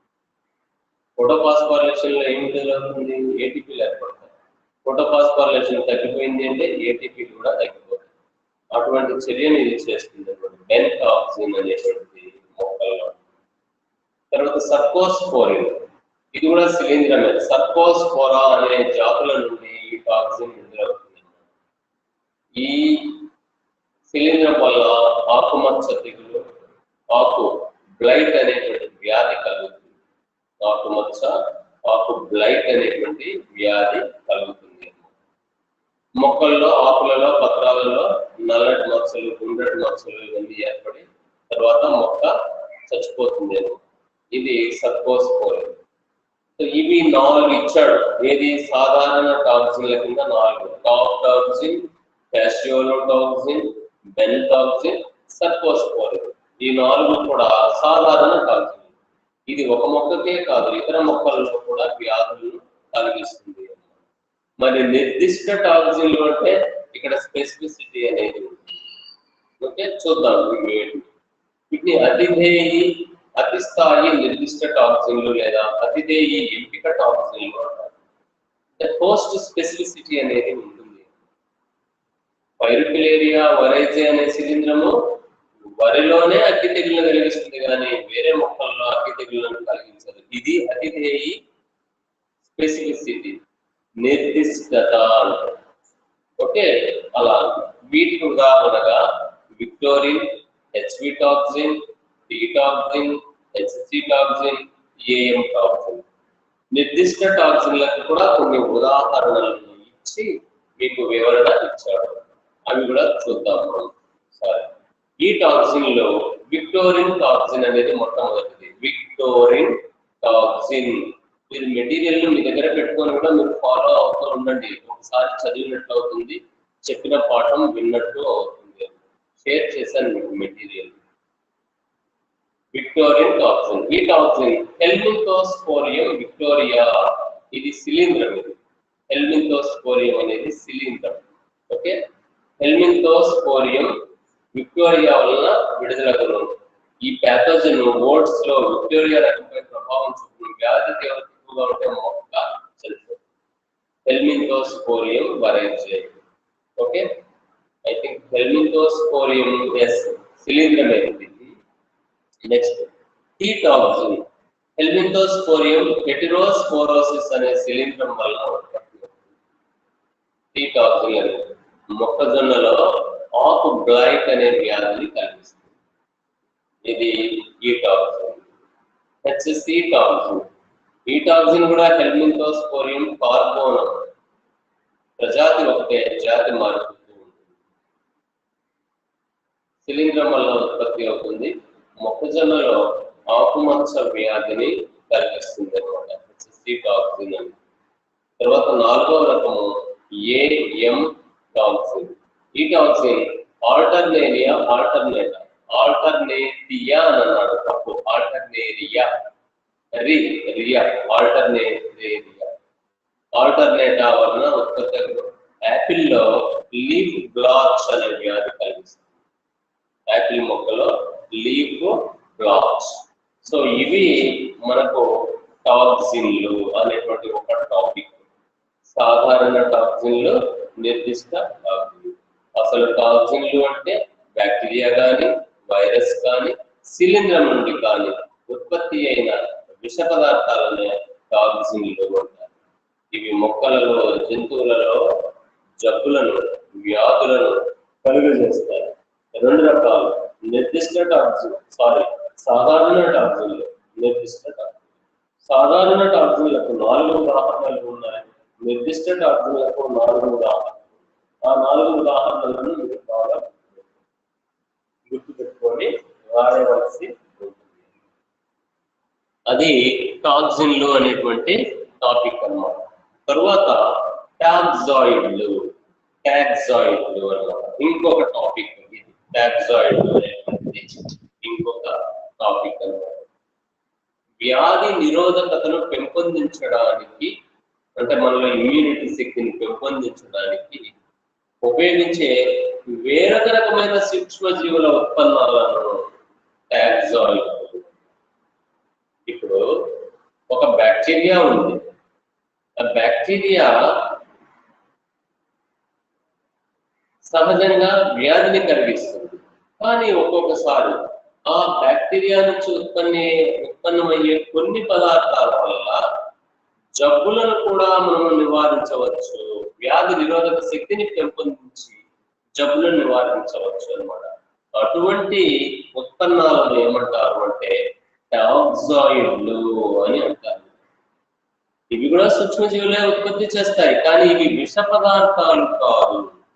ఫోటోఫాస్ఫారిలేషన్ లో ఏమి జరుగుతుంది ఏటీపీలు ఏర్పడతాయి ఫోటోఫాస్ఫారిలేషన్ తగ్గిపోయింది అంటే ఏటీపీ కూడా తగ్గిపోతుంది అటువంటి చర్యను ఇది చేస్తుంది అనమాట బెన్ టాక్సిన్ అనేటువంటిది మొక్కల్లో తర్వాత సర్కోస్పోరిన్ ఇది కూడా శిలీంద్రమే సర్కోస్పోరా అనే జాతుల నుండి ఈ టాక్సిన్ విడుదలవుతుంది ఈ శిలీంద్రం వల్ల ఆకుమచ్చ తెగులు ఆకు బ్లైట్ అనేటువంటి వ్యాధి కలుగుతుంది ఆకుమచ్చ ఆకు బ్లైట్ అనేటువంటి వ్యాధి కలుగుతుంది మొక్కల్లో ఆకులలో పత్రాలలో నల్లటి మచ్చలు గుండ్రటి మచ్చలు ఇవన్నీ ఏర్పడి తర్వాత మొక్క చచ్చిపోతుంది ఇది సర్కోస్పోరిన్ సో ఇవి నాలుగు ఇచ్చాడు ఏది సాధారణ టాక్సిన్ల కింద నాలుగు టాప్ టాక్సిన్ క్యాషియోలో టాక్సిన్ బెన్ టాక్సిన్ సర్కోస్పోరిన్ ఈ నాలుగు కూడా సాధారణ టాక్సిన్ ఇది ఒక మొక్కకే కాదు ఇతర మొక్కల్లో కూడా వ్యాధులను కలిగిస్తుంది మరి నిర్దిష్ట టాక్సిన్లు అంటే ఇక్కడ స్పెసిఫిసిటీ అనేది ఉంది ఓకే చూద్దాం ఇవి ఏంటి. వీటిని అతిధేయి అతి స్థాయి నిర్దిష్ట టాక్సిన్లు లేదా అతిధేయి ఎంపిక టాక్సిన్లు అంటారు పోస్ట్ స్పెసిఫిసిటీ అనేది ఉంటుంది పైరుపిలేరియా వరైజే అనే శిలీంద్రము వరిలోనే అగ్గి తెగులను కలిగిస్తుంది కానీ వేరే మొక్కల్లో అగ్గి తెగులను కలిగించదు ఇది అతిధేయి స్పెసిఫిసిటీ నిర్దిష్టత అంటారు ఓకే అలా వీటికి ఉదాహరణగా victorin HV toxin T toxin HC toxin AM toxin నిర్దిష్ట టాక్సిన్లకు కూడా కొన్ని ఉదాహరణలను ఇచ్చి మీకు వివరణ ఇచ్చాడు అవి కూడా చూద్దాం మనం సరే ఈ టాక్సిన్ లో విక్టోరిన్ టాక్సిన్ అనేది మొట్టమొదటిది విక్టోరిన్ టాక్సిన్ మీరు మెటీరియల్ మీ దగ్గర పెట్టుకొని కూడా మీరు ఫాలో అవుతూ ఉండండి ఒకసారి చదివినట్టు అవుతుంది చెప్పిన పాఠం విన్నట్టు అవుతుంది షేర్ చేశాను మీకు మెటీరియల్ విక్టోరియన్ టాక్సిన్ ఈ టాక్సిన్ హెల్మింతోస్పోరియం విక్టోరియా ఇది శిలీంద్రం ఇది హెల్మింతోస్పోరియం అనేది శిలీంద్రం ఓకే హెల్మింతోస్పోరియం విక్టోరియా వలన విడుదలగును ఈ ప్యాథోజన్ ఓట్స్ లో విక్టోరియా రకంపై ప్రభావం చూపుతుంది వ్యాధి తీవ్రత ఎక్కువగా ఉంటే మొక్క చనిపోతుంది హెల్మింతోస్పోరియం వరైజే ఓకే ఐ థింక్ హెల్మింతోస్పోరియం ఎస్ శిలీంద్రమే ఇది నెక్స్ట్ టీ టాక్సిన్ హెల్మింతోస్పోరియం హెటిరోస్పోరోసిస్ అనే శిలీంద్రం వల్ల ఉత్పత్తి అవుతుంది టీ టాక్సిన్ అనేది మొక్కజొన్నలో ఆకు బ్లైట్ అనే వ్యాధిని కలిగిస్తుంది ఇది ఈ టాక్సిన్ హెచ్సి టాక్సిన్ ఈ టాక్సిన్ కూడా హెల్మింతోస్పోరియం కార్బోనం ప్రజాతి ఒకటే జాతి మారుతూ ఉంటుంది శిలీంద్రం వల్ల ఉత్పత్తి అవుతుంది మొక్కజొన్నలో ఆకుమచ్చ వ్యాధిని కలిగిస్తుంది అనమాట హెచ్సి టాక్సిన్ అని తర్వాత నాలుగవ రకము ఏఎం టాక్సిన్ ఈ టాక్సిన్ ఆల్టర్నేరియా ఆల్టర్నేటా ఆల్టర్నేటియా అని అన్నాడు తప్పు ఆల్టర్నేరియా రి రియా ఆల్టర్నేరియా ఆల్టర్నేటా వలన ఉత్పత్తి యాపిల్లో లీఫ్ బ్లాచ్ అనే వ్యాధి కలిగిస్తుంది యాపిల్ మొక్కలో లీఫ్ బ్లాచ్ సో ఇవి మనకు టాక్సిన్లు అనేటువంటి ఒక టాపిక్ సాధారణ టాక్సిన్లు నిర్దిష్ట టాక్సిన్లు అసలు టాక్సిన్లు అంటే బ్యాక్టీరియా కానీ వైరస్ కానీ శిలీంద్రం నుండి కానీ ఉత్పత్తి అయిన విష పదార్థాలనే టాక్సిన్లు అంటారు ఇవి మొక్కలలో జంతువులలో జబ్బులను వ్యాధులను కలుగజేస్తాయి రెండు రకాలు నిర్దిష్ట టాక్సిన్ సారీ సాధారణ టాక్సిన్లు నిర్దిష్ట టాక్సిన్ సాధారణ టాక్సిన్లకు నాలుగు ఉదాహరణలు ఉన్నాయి నిర్దిష్ట టాక్సిన్లకు నాలుగు ఉదాహరణలు ఆ నాలుగు ఉదాహరణలను మీరు బాగా గుర్తుపెట్టుకొని రాయవలసి ఉంటుంది అది టాక్సిన్లు అనేటువంటి టాపిక్ అన్నమాట తరువాత టాక్సాయిడ్లు టాక్సాయిడ్లు అన్నమాట ఇంకొక టాపిక్ ఇది టాక్సాయిడ్లు అనేటువంటి ఇంకొక టాపిక్ అన్నమాట వ్యాధి నిరోధకతను పెంపొందించడానికి అంటే మనలో ఇమ్యూనిటీ శక్తిని పెంపొందించడానికి ఉపయోగించే వేరొక రకమైన సూక్ష్మజీవుల ఉత్పన్నాలను టాక్సాయిడ్ ఇప్పుడు ఒక బ్యాక్టీరియా ఉంది ఆ బ్యాక్టీరియా సహజంగా వ్యాధిని కలిగిస్తుంది కానీ ఒక్కొక్కసారి ఆ బ్యాక్టీరియా నుంచి ఉత్పన్ని ఉత్పన్నమయ్యే కొన్ని పదార్థాల వల్ల జబ్బులను కూడా మనం నివారించవచ్చు వ్యాధి నిరోధక శక్తిని పెంపొందించి జబ్బులను నివారించవచ్చు అన్నమాట అటువంటి ఉత్పన్నాలను ఏమంటారు అంటే టాక్సాయిడ్లు అని అంటారు ఇవి కూడా సూక్ష్మజీవులే ఉత్పత్తి చేస్తాయి కానీ ఇవి విష పదార్థాలు కాదు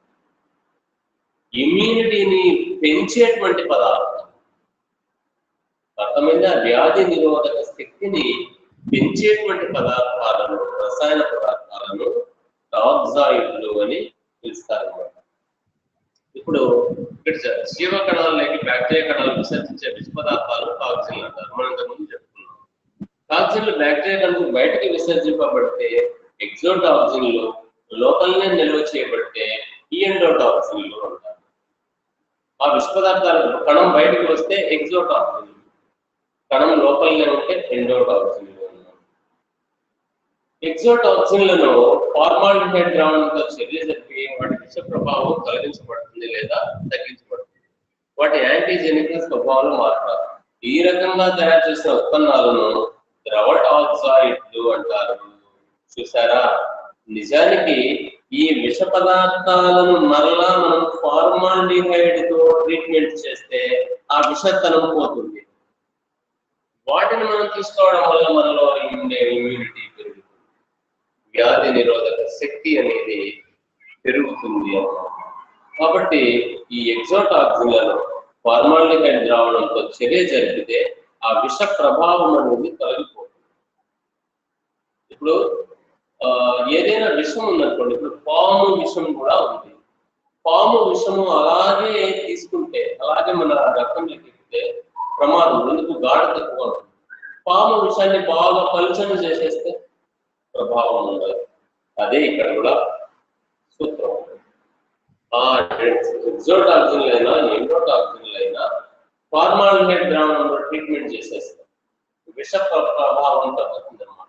ఇమ్యూనిటీని పెంచేటువంటి పదార్థాలు అర్థమైందా వ్యాధి నిరోధక శక్తిని పెంచేటువంటి పదార్థాలను రసాయన పదార్థాలను టాక్సాయిడ్లు అని పిలుస్తారు అన్నమాట ఇప్పుడు ఇక్కడ జ- జీవ కణాలలోకి బ్యాక్టీరియా కణాలు విసర్జించే విష పదార్థాలు టాక్సిన్లు అంటారు మనం ఇంతకుముందు చెప్పుకున్నాం టాక్సిన్లు బ్యాక్టీరియా కణాలు బయటకి విసర్జింపబడితే ఎగ్జోటాక్సిన్లు లోపలనే నిల్వ చేయబడితే ఈఎండోటాక్సిన్లు అంటారు ఆ విష పదార్థాలు కణం బయటకు వస్తే ఎగ్జోటాక్సిన్లు కణం లోపలనే ఉంటే ఎండోటాక్సిన్లు అన్నారు ఎగ్జోటాక్సిన్లను ఫార్మాలిఫైడ్ ద్రావణంతో చర్య జరిపి వాటి విష ప్రభావం తొలగించబడుతుంది లేదా తగ్గించబడుతుంది వాటి యాంటీజెనిక్ స్వభావాలు మారుతారు ఈ రకంగా తయారు చేసిన ఉత్పన్నాలను ద్రవ టాక్సాయిడ్లు అంటారు చూసారా నిజానికి ఈ విష పదార్థాలను మరలా మనం ఫార్మాలిహైడ్ తో ట్రీట్మెంట్ చేస్తే ఆ విషతనం పోతుంది వాటిని మనం తీసుకోవడం వల్ల మనలో ఉండే ఇమ్యూనిటీ పెరుగుతుంది వ్యాధి నిరోధక శక్తి అనేది పెరుగుతుంది అన్నమాట కాబట్టి ఈ ఎగ్జోటాక్సిన్లను ఫార్మాలిహైడ్ ద్రావణంతో చర్య జరిపితే ఆ విష ప్రభావం అనేది తొలగిపోతుంది ఇప్పుడు ఆ, ఏదైనా విషం ఉందనుకోండి ఇప్పుడు పాము విషం కూడా ఉంది పాము విషము అలాగే తీసుకుంటే అలాగే మన రక్తంలోకి ఎక్కితే ప్రమాదం ఎందుకు గాఢ తక్కువ ఉంటుంది పాము విషాన్ని బాగా పలుచని చేసేస్తే ప్రభావం ఉండదు అదే ఇక్కడ కూడా సూత్రం ఆ ఎగ్జోటాక్సిన్లు అయినా ఎండోటాక్సిన్లు అయినా ఫార్మాలిహైడ్ ద్రావణంలో ట్రీట్మెంట్ చేసేస్తాం విష ప్ర- ప్రభావం తగ్గుతుంది అన్నమాట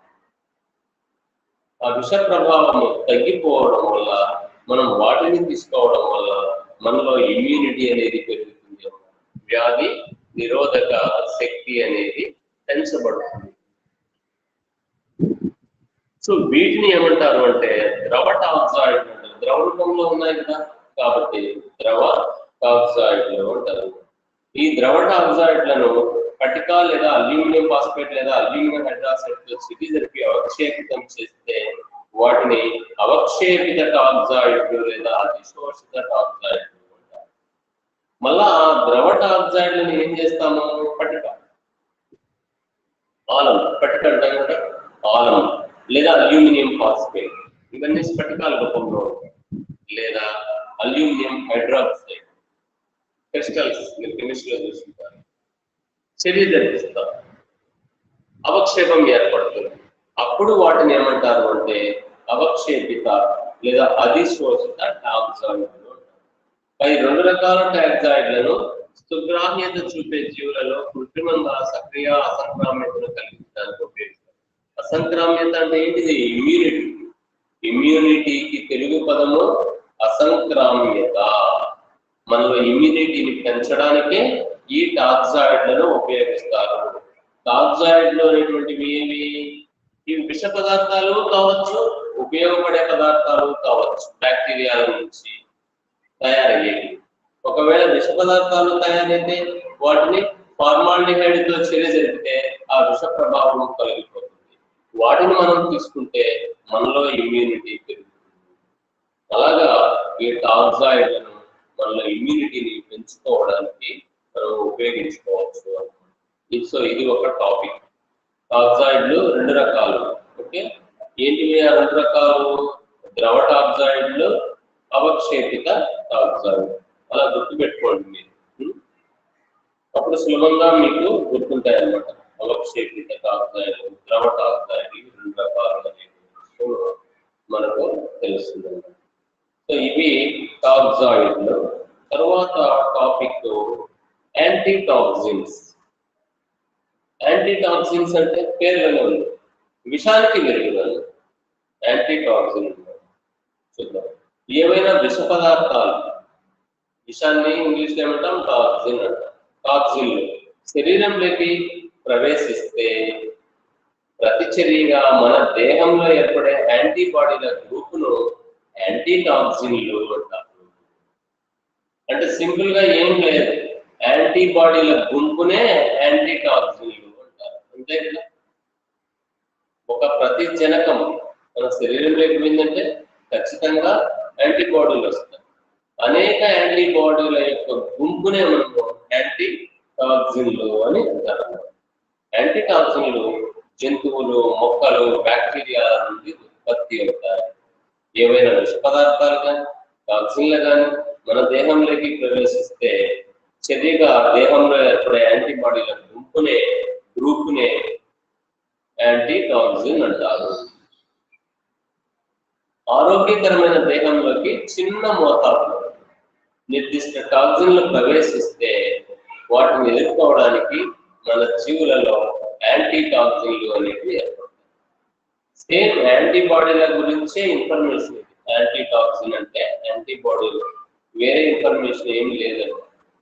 ఆ విష ప్రభావం తగ్గిపోవడం వల్ల మనం వాటిని తీసుకోవడం వల్ల మనలో ఇమ్యూనిటీ అనేది పెరుగుతుంది అన్నమాట. వ్యాధి నిరోధక శక్తి అనేది పెంచబడుతుంది సో వీటిని ఏమంటారు అంటే ద్రవ టాక్సాయిడ్ అంటారు ద్రవ రూపంలో ఉన్నాయి కదా కాబట్టి ద్రవ టాక్సాయిడ్లు అంటారు ఈ ద్రవ టాక్సాయిడ్లను పటికా లేదా అల్యూమినియం ఫాస్ఫేట్ లేదా అల్యూమినియం హైడ్రాక్సైడ్ తో సిటీ జరిపి అవక్షేపితం చేస్తే వాటిని అవక్షేపిత టాక్సాయిడ్లు లేదా అతిశోషిత టాక్సాయిడ్లు అంటారు మళ్ళా ఆ ద్రవ టాక్సైడ్లను ఏం చేస్తాము పటిక ఆలం పటిక అంటాం కదా ఆలం లేదా అల్యూమినియం ఫాస్ఫేట్ ఇవన్నీ స్ఫటికాల రూపంలో ఉంటాయి లేదా అల్యూమినియం హైడ్రాక్సైడ్ క్రిస్టల్స్ మీరు కెమిస్ట్రీలో చూస్తుంటారు చర్య జరిపిస్తారు అవక్షేపం ఏర్పడుతుంది అప్పుడు వాటిని ఏమంటారు అంటే అవక్షేపిత లేదా అధిశోషిత టాక్సాయిడ్లు అంటారు పై రెండు రకాల టాక్సాయిడ్లను సుగ్రాహ్యత చూపే జీవులలో కృత్రిమంగా సక్రియ అసంక్రామ్యతను కలిగించడానికి ఉపయోగిస్తారు అసంక్రామ్యత అంటే ఏంటిది ఇమ్యూనిటీ ఇమ్యూనిటీకి తెలుగు పదము అసంక్రామ్యత మనలో ఇమ్యూనిటీని పెంచడానికే ఈ టాక్సాయిడ్లను ఉపయోగిస్తారు టాక్సాయిడ్లు అనేటువంటివి ఏమి ఇవి విష పదార్థాలు కావచ్చు ఉపయోగపడే పదార్థాలు కావచ్చు బ్యాక్టీరియాల నుంచి తయారయ్యేవి ఒకవేళ విష పదార్థాలు తయారైతే వాటిని ఫార్మాలిహైడ్ తో చర్య జరిపితే ఆ విష ప్రభావం తొలగిపోతుంది వాటిని మనం తీసుకుంటే మనలో ఇమ్యూనిటీ పెరుగుతుంది అలాగా ఈ టాక్సాయిడ్లను మనలో ఇమ్యూనిటీని పెంచుకోవడానికి మనం ఉపయోగించుకోవచ్చు ఇది- సో ఇది ఒక టాపిక్ టాక్సాయిడ్లు రెండు రకాలు ఓకే ఏంటివి ఆ రెండు రకాలు ద్రవ టాక్సాయిడ్లు అవక్షేపిత టాక్సాయిడ్ అలా గుర్తుపెట్టుకోండి మీరు ఉం? అప్పుడు సులభంగా మీకు గుర్తుంటాయి అన్నమాట అవక్షేపిత టాక్సాయిడ్ ద్రవ టాక్సాయిడ్ ఇవి రెండు రకాలు అనేవి సో మనకు తెలుస్తుంది సో ఇవి టాక్సాయిడ్లు తర్వాత topic antitoxins antitoxins అంటే పేర్లలో ఉంది విషానికి మెరుగుదల యాంటీ టాక్సిన్ చూద్దాం ఏవైనా విష పదార్థాలు విషాన్ని ఇంగ్లీష్లో ఏమంటాం టాక్సిన్ అంటాం టాక్సిన్లు శరీరంలోకి ప్రవేశిస్తే ప్రతిచర్యగా మన దేహంలో ఏర్పడే యాంటీబాడీల గ్రూపును యాంటీ టాక్సిన్లు అంటారు అంటే సింపుల్ గా ఏం లేదు యాంటీబాడీల గుంపునే యాంటీ టాక్సిన్లు అంటారు అంతే కదా ఒక ప్రతి జనకం మన శరీరంలోకి పోయిందంటే ఖచ్చితంగా యాంటీబాడీలు వస్తాయి అనేక యాంటీబాడీల యొక్క గుంపునే మనము యాంటీ టాక్సిన్లు అని అంటారు యాంటీ టాక్సిన్లు జంతువులు మొక్కలు బ్యాక్టీరియా నుండి ఉత్పత్తి అవుతాయి ఏవైనా విష పదార్థాలు కానీ టాక్సిన్లు కానీ మన దేహంలోకి ప్రవేశిస్తే చర్యగా దేహంలో ఏర్పడే యాంటీబాడీల గుంపునే గ్రూపునే యాంటీ టాక్సిన్ అంటారు ఆరోగ్యకరమైన దేహంలోకి చిన్న మోతాదులో నిర్దిష్ట టాక్సిన్లు ప్రవేశిస్తే వాటిని ఎదుర్కోవడానికి మన జీవులలో యాంటీ టాక్సిన్లు అనేవి ఏర్పడతాయి సేమ్ యాంటీబాడీల గురించే ఇన్ఫర్మేషన్ ఇది యాంటీ టాక్సిన్ అంటే యాంటీబాడీలు వేరే ఇన్ఫర్మేషన్ ఏం లేదండి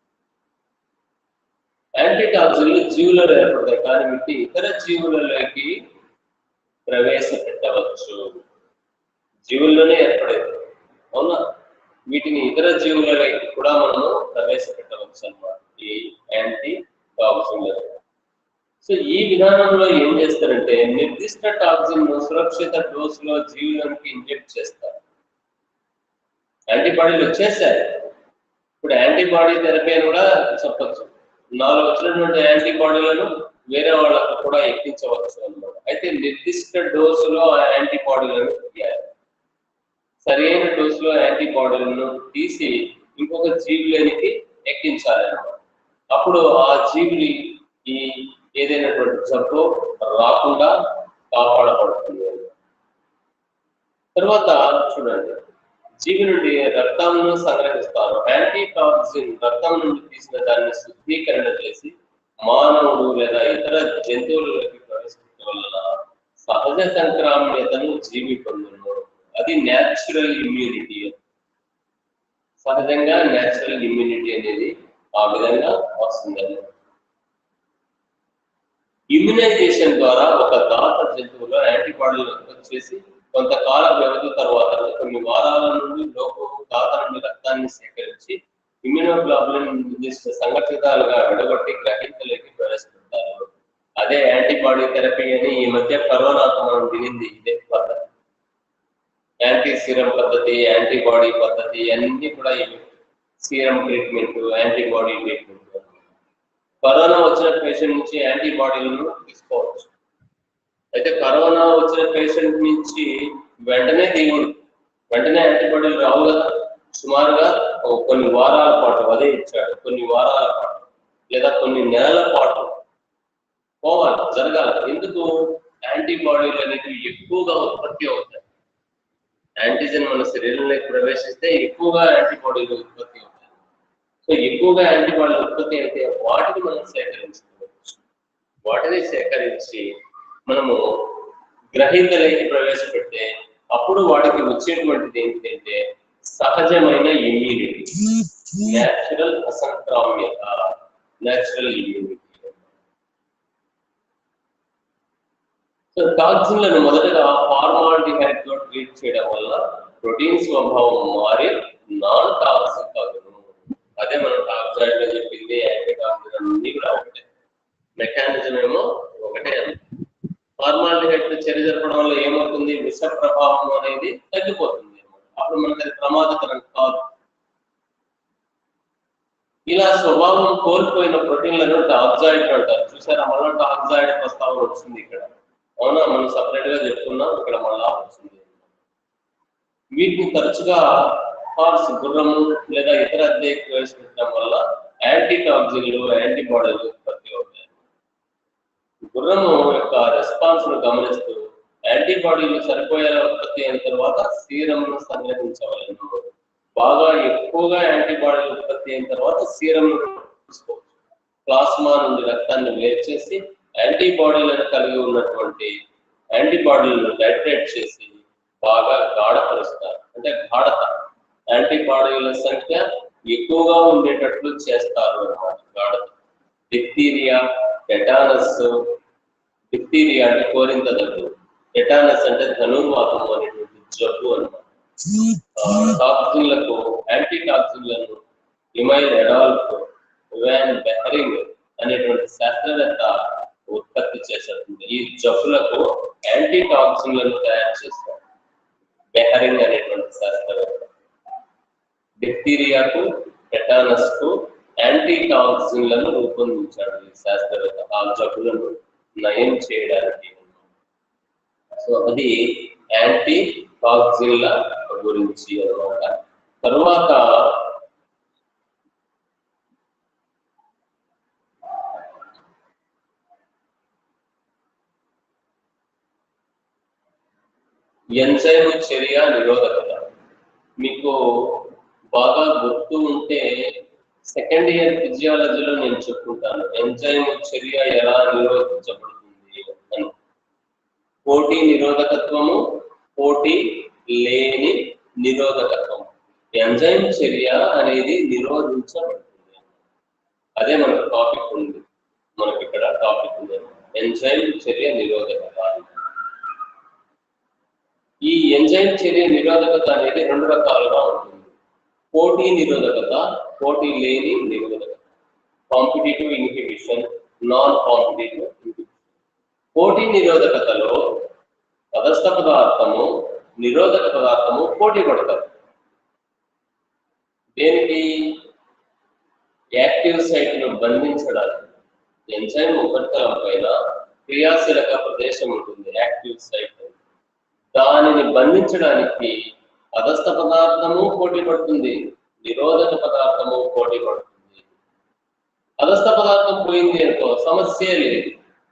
యాంటీ టాక్సిన్లు జీవులలో ఏర్పడతాయి కానీ వీటి ఇతర జీవులలోకి ప్రవేశపెట్టవచ్చు జీవుల్లోనే ఏర్పడేది అవునా వీటిని ఇతర జీవులలోకి కూడా మనము ప్రవేశపెట్టవచ్చు అన్నమాట ఈ యాంటీ టాక్సిన్లు సో ఈ విధానంలో ఏం చేస్తారంటే నిర్దిష్ట టాక్సిన్ ను సురక్షిత డోస్ లో జీవులకు ఇంజెక్ట్ చేస్తారు యాంటీబాడీలు వచ్చేసాయి ఇప్పుడు యాంటీబాడీ థెరపీ అని కూడా చెప్పచ్చు నాలో వచ్చినటువంటి యాంటీబాడీలను వేరే వాళ్ళకు కూడా ఎక్కించవచ్చు అన్నమాట అయితే నిర్దిష్ట డోసులో ఆ యాంటీబాడీలను తీయాలి సరైన డోసులో యాంటీబాడీలను తీసి ఇంకొక జీవులనికి ఎక్కించాలి అన్నమాట అప్పుడు ఆ జీవుని ఈ ఏదైనటువంటి జబ్బు రాకుండా కాపాడబడుతుంది తర్వాత చూడండి జీవి నుండి రక్తాలను సంగ్రహిస్తారు యాంటీ టాక్సిన్ రక్తం నుండి తీసిన దాన్ని శుద్ధీకరణ చేసి మానవుడు లేదా ఇతర జంతువులకి ప్రవేశించడం వలన సహజ సంక్రామ్యతను జీవి పొందును అది న్యాచురల్ ఇమ్యూనిటీ సహజంగా న్యాచురల్ ఇమ్యూనిటీ అనేది ఆ విధంగా వస్తుందని ఇమ్యునైజేషన్ ద్వారా ఒక దాత జంతువులో యాంటీబాడీలు ఉత్పత్తి చేసి కొంతకాల వ్యవధి తర్వాత కొన్ని వారాల నుండి లోపు దాత నుండి రక్తాన్ని సేకరించి ఇమ్యూనోగ్లోబులిన్ నిర్దిష్ట సంఘటితాలుగా విడగొట్టి గ్రహించలేకి ప్రవేశపెడతారు అదే యాంటీబాడీ థెరపీ అని ఈ మధ్య కరోనాకు మనం వినింది ఇదే పద్ధతి యాంటీ సీరం పద్ధతి యాంటీబాడీ పద్ధతి అన్ని కూడా ఇవి serum treatment antibody treatment corona వచ్చిన పేషెంట్ నుంచి యాంటీబాడీలను తీసుకోవచ్చు అయితే కరోనా వచ్చిన పేషెంట్ నుంచి వెంటనే దిగుడు వెంటనే యాంటీబాడీలు రావు కదా సుమారుగా ఒక కొన్ని వారాల పాటు అదే ఇచ్చాడు కొన్ని వారాల పాటు లేదా కొన్ని నెలల పాటు పోవాలి జరగాలి ఎందుకు యాంటీబాడీలు అనేవి ఎక్కువగా ఉత్పత్తి అవుతాయి యాంటీజెన్ మన శరీరంలోకి ప్రవేశిస్తే ఎక్కువగా యాంటీబాడీలు ఉత్పత్తి అవుతాయి సో ఎక్కువగా యాంటీబాడీలు ఉత్పత్తి అయితే వాటిని మనం సేకరించుకోవచ్చు వాటిని సేకరించి మనము గ్రహీతలకి ప్రవేశపెడితే అప్పుడు వాటికి వచ్చేటువంటిది ఏంటంటే సహజమైన ఇమ్యూనిటీ న్యాచురల్ అసంక్రామ్యత న్యాచురల్ ఇమ్యూనిటీ సో టాక్సిన్లను మొదటగా ఫార్మాల్డిహైడ్ తో ట్రీట్ చేయడం వల్ల ప్రోటీన్ స్వభావం మారి నాన్ టాక్సిక్ అగును అదే మనం టాక్సైడ్ లో చెప్పింది యాంటీటాక్సిన్ అన్ని కూడా ఒకటే మెకానిజం ఏమో ఒకటే ఫార్మాల్డిహైడ్ తో చర్య జరపడం వల్ల ఏమవుతుంది విష ప్రభావం అనేది తగ్గిపోతుంది అప్పుడు మనకి అది ప్రమాదకరం కాదు ఇలా స్వభావం కోల్పోయిన ప్రోటీన్లను టాక్సైడ్ అంటారు చూసారా మళ్ళీ టాక్సైడ్ ప్రస్తావన వచ్చింది ఇక్కడ అవునా మనం సపరేట్ గా చెప్పుకున్నాం ఇక్కడ మళ్ళా వచ్చింది వీటిని తరచుగా హార్స్ గుర్రము లేదా ఇతర అద్దెకి ప్రవేశపెట్టడం వల్ల యాంటీ టాక్సిన్లు యాంటీబాడీలు ఉత్పత్తి అవుతాయి గుర్రము యొక్క రెస్పాన్స్ ను గమనిస్తూ యాంటీబాడీలు సరిపోయేలా ఉత్పత్తి అయిన తర్వాత సీరంను సంగ్రహించవలను బాగా ఎక్కువగా యాంటీబాడీలు ఉత్పత్తి అయిన తర్వాత సీరంను తీసుకోవచ్చు ప్లాస్మా నుండి రక్తాన్ని వేరు చేసి యాంటీబాడీలను కలిగి ఉన్నటువంటి యాంటీబాడీలను డైట్రేట్ చేసి బాగా గాఢపరుస్తారు అంటే గాఢత యాంటీబాడీల సంఖ్య ఎక్కువగా ఉండేటట్లు చేస్తారు అన్నమాట గాఢత డిప్తీరియా టెటానస్ డిప్తీరియా అంటే కోరింత దగ్గు టెటానస్ అంటే ధనుర్వాతం అనేటువంటి జబ్బు అన్నమాట టాక్సిన్లకు యాంటీ టాక్సిన్లను ఇమైల్ ఎడాల్ఫ్ వ్యాన్ బెహరింగ్ అనేటువంటి శాస్త్రవేత్త ఉత్పత్తి చేశారు ఈ జబ్బులకు యాంటీ టాక్సిన్లను తయారు చేస్తారు బెహరింగ్ అనేటువంటి శాస్త్రవేత్త డిప్తీరియాకు టెటానస్ కు యాంటీ టాక్సిన్లను రూపొందించాడు ఈ శాస్త్రవేత్త ఆ జబ్బులను నయం చేయడానికి సో అది యాంటీ టాక్సిన్ల గురించి అన్నమాట తరువాత ఎంజైమ్ చర్య నిరోధకత మీకు బాగా గుర్తు ఉంటే సెకండ్ ఇయర్ ఫిజియాలజీలో నేను చెప్పుకుంటాను ఎంజైమ్ చర్య ఎలా నిరోధించబడుతుంది అని పోటీ నిరోధకత్వము పోటీ లేని నిరోధకత్వం ఎంజైమ్ చర్య అనేది నిరోధించబడుతుంది అదే మనకు టాపిక్ ఉంది మనకి ఇక్కడ టాపిక్ ఉంది ఎంజైమ్ చర్య నిరోధకత ఈ ఎంజైమ్ చర్య నిరోధకత అనేది రెండు రకాలుగా ఉంటుంది పోటీ నిరోధకత పోటీ లేని నిరోధకత competitive inhibition non competitive inhibition పోటీ నిరోధకతలో పదస్థ పదార్థము నిరోధక పదార్థము పోటీ పడతారు దేనికి యాక్టివ్ సైట్ ను బంధించడానికి ఎంజైమ్ ఉపరితలం పైన క్రియాశీలక ప్రదేశం ఉంటుంది యాక్టివ్ సైట్ దానిని బంధించడానికి పదస్థ పదార్థము పోటీ పడుతుంది నిరోధక పదార్థము పోటీ పడుతుంది పదస్థ పదార్థం పోయింది అనుకో సమస్య లేదు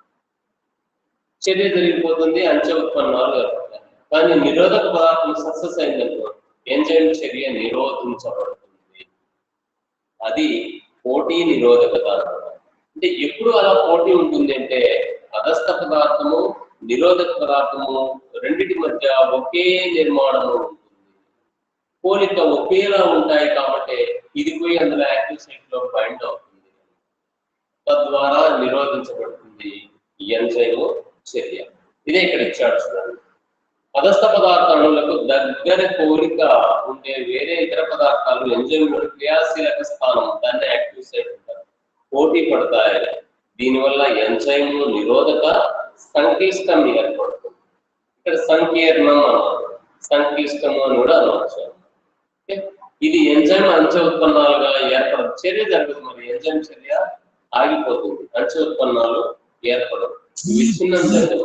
చర్య జరిగిపోతుంది అంచె ఉత్పన్నాలు ఏర్పడతాయి కానీ నిరోధక పదార్థం సక్సెస్ అయిందనుకో ఎంజైమ్ చర్య నిరోధించబడుతుంది అది పోటీ నిరోధకత అన్నమాట అంటే ఎప్పుడు అలా పోటీ ఉంటుంది అంటే అధస్థ పదార్థము నిరోధక పదార్థము రెండిటి మధ్య ఒకే నిర్మాణము ఉంటుంది పోలిక ఒకేలా ఉంటాయి కాబట్టి ఇది పోయి అందులో యాక్టివ్ సైట్ లో బైండ్ అవుతుంది తద్వారా నిరోధించబడుతుంది ఎంజైమ్ చర్య ఇదే ఇక్కడ ఇచ్చాడు చూడండి పదస్థ పదార్థాలకు దగ్గర కోరిక ఉండే వేరే ఇతర పదార్థాలు ఎంజైమ్ క్రియాశీలక స్థానం దాన్ని యాక్టివ్ సైట్ అంటారు పోటీ పడతాయి దీనివల్ల ఎంజైమ్ నిరోధక సంక్లిష్టం ఏర్పడుతుంది ఇక్కడ సంకీర్ణం అన్నారు సంక్లిష్టము అని కూడా అనవచ్చు ఓకే? ఇది ఎంజైమ్ అంచె ఉత్పన్నాలుగా ఏర్పడదు చర్య జరగదు మరి ఎంజైమ్ చర్య ఆగిపోతుంది అంచె ఉత్పన్నాలు ఏర్పడవు విచ్ఛిన్నం జరగదు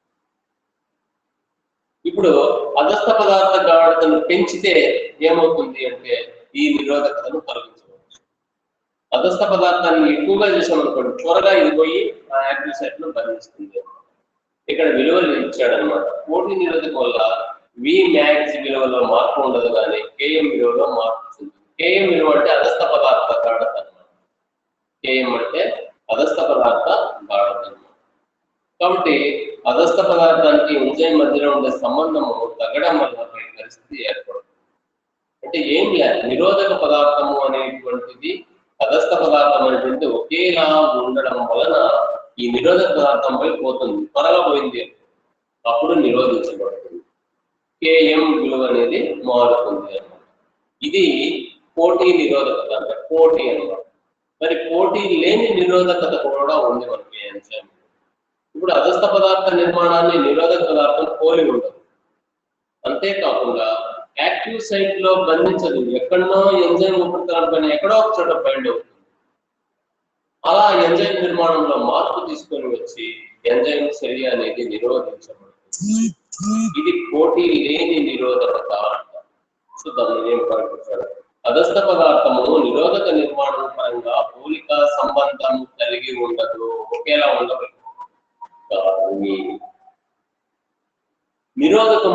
ఇప్పుడు అధస్థ పదార్థ గాఢతను పెంచితే ఏమవుతుంది అంటే ఈ నిరోధకతను తొలగించవచ్చు అధస్థ పదార్థాన్ని ఎక్కువగా చేసామనుకోండి త్వరగా ఇది పోయి ఆ యాక్టివ్ సైట్ ను బంధిస్తుంది ఇక్కడ విలువలు ఇచ్చాడనమాట పోటీ నిరోధకం వల్ల వి మ్యాక్స్ విలువలో మార్పు ఉండదు కానీ కేఎం విలువలో మార్పు ఉంటుంది కేఎం విలువ అంటే అధస్థ పదార్థ గాఢత అన్నమాట కేఎం అంటే అధస్థ పదార్థ గాఢత అన్నమాట కాబట్టి అధస్థ పదార్థానికి ఎంజైమ్ మధ్యలో ఉండే సంబంధము తగ్గడం వల్ల ఈ పరిస్థితి ఏర్పడుతుంది అంటే ఏం లేదు నిరోధక పదార్థము అనేటువంటిది అధస్థ పదార్థం అనేటువంటిది ఒకేలా ఉండడం వలన ఈ నిరోధక పదార్థంపై పోతుంది త్వరగా పోయింది అప్పుడు నిరోధించబడుతుంది కేఎం విలువ అనేది మారుతుంది అన్నమాట ఇది పోటీ నిరోధకత అంటే పోటీ అన్నమాట మరి పోటీ లేని నిరోధకత కూడా ఉంది మనకి ఎంజైమ్ ఇప్పుడు అధస్థ పదార్థ నిర్మాణాన్ని నిరోధక పదార్థం పోలి ఉండదు అంతేకాకుండా యాక్టివ్ సైట్ లో బంధించదు ఎక్కడనో ఎంజైమ్ ఉపరితలం పైన ఎక్కడో ఒక చోట బైండ్ అవుతుంది అలా ఎంజైమ్ నిర్మాణంలో మార్పు తీసుకొని వచ్చి ఎంజైమ్ చర్య అనేది నిరోధించబడుతుంది ఇది పోటీ లేని నిరోధకత అంటారు సో దాన్ని ఏం పరిగణించాడు అధస్థ పదార్థము నిరోధక నిర్మాణం పరంగా పోలిక సంబంధం కలిగి ఉండదు ఒకేలా ఉండదు కానీ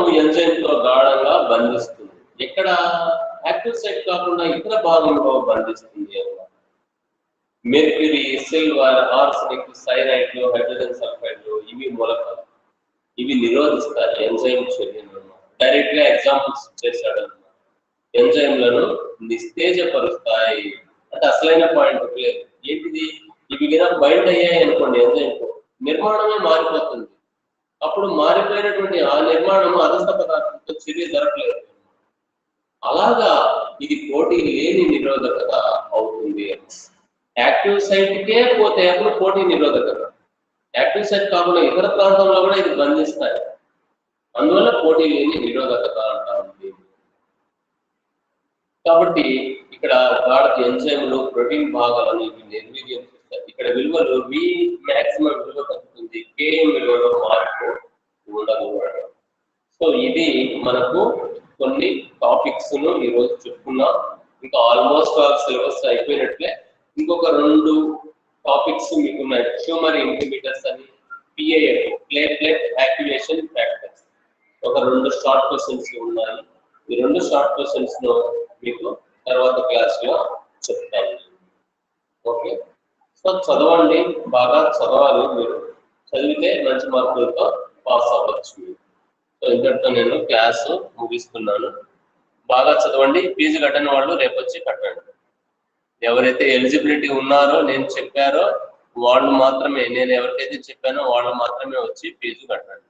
ఎంజైమ్ తో గాఢంగా బంధిస్తుంది ఎక్కడ యాక్టివ్ సైట్ కాకుండా ఇతర భాగంలో బంధిస్తుంది అన్నమాట మెర్క్యూరీ సిల్వర్ ఆర్సనిక్ సైనైట్లు హైడ్రోజన్ సల్ఫైడ్లు ఇవి మూలకాలు ఇవి నిరోధిస్తాయి ఎంజైమ్ చర్యను డైరెక్ట్ గా ఎగ్జాంపుల్స్ చేశాడు అనమాట ఎంజైమ్లను నిస్తేజపరుస్తాయి అంటే అసలైన పాయింట్ లేదు ఏంటిది ఇవి గిన బైండ్ అయ్యాయి అనుకోండి ఎంజైమ్ నిర్మాణమే మారిపోతుంది అప్పుడు మారిపోయినటువంటి ఆ నిర్మాణం అదస్త పదార్థంతో చర్య జరగలేదు అలాగా ఇది పోటీ లేని నిరోధకత అవుతుంది యాక్టివ్ సైట్ కే పోతే అప్పుడు పోటీ నిరోధకత యాక్టివ్ సైట్ కాకుండా ఇతర ప్రాంతంలో కూడా ఇది బంధిస్తాయి అందువల్ల పోటీ లేని నిరోధకత అంటాం దీన్ని. కాబట్టి ఇక్కడ గాఢత ఎంజైమ్లు ప్రోటీన్ భాగాలను ఇవి నిర్వీర్యం చేస్తాయి ఇక్కడ విలువలు వి మాక్సిమం విలువ తగ్గుతుంది కేఎం విలువలో మార్పు ఉండకూడదు సో ఇది మనకు కొన్ని టాపిక్స్ ను ఈ రోజు చెప్పుకున్నాం ఇంకా ఆల్మోస్ట్ ఆల్ సిలబస్ అయిపోయినట్లే ఇంకొక రెండు టాపిక్స్ మీకు ఉన్నాయి ట్యూమర్ ఇంటిమీటర్స్ అని పిఏఎఫ్ ప్లేట్లెట్ యాక్టివేషన్ ఫ్యాక్టర్స్ ఒక రెండు షార్ట్ క్వశ్చన్స్ ఉన్నాయి ఈ రెండు షార్ట్ క్వశ్చన్స్ ను మీకు తర్వాత క్లాస్ లో చెప్తాను ఓకే సో చదవండి బాగా చదవాలి మీరు చదివితే మంచి మార్కులతో పాస్ అవ్వచ్చు మీరు సో ఇంతటితో నేను క్లాస్ ముగిస్తున్నాను బాగా చదవండి ఫీజు కట్టని వాళ్ళు రేపు వచ్చి కట్టండి ఎవరైతే ఎలిజిబిలిటీ ఉన్నారో నేను చెప్పారో వాళ్ళు మాత్రమే నేను ఎవరికైతే చెప్పానో వాళ్ళు మాత్రమే వచ్చి ఫీజు కట్టండి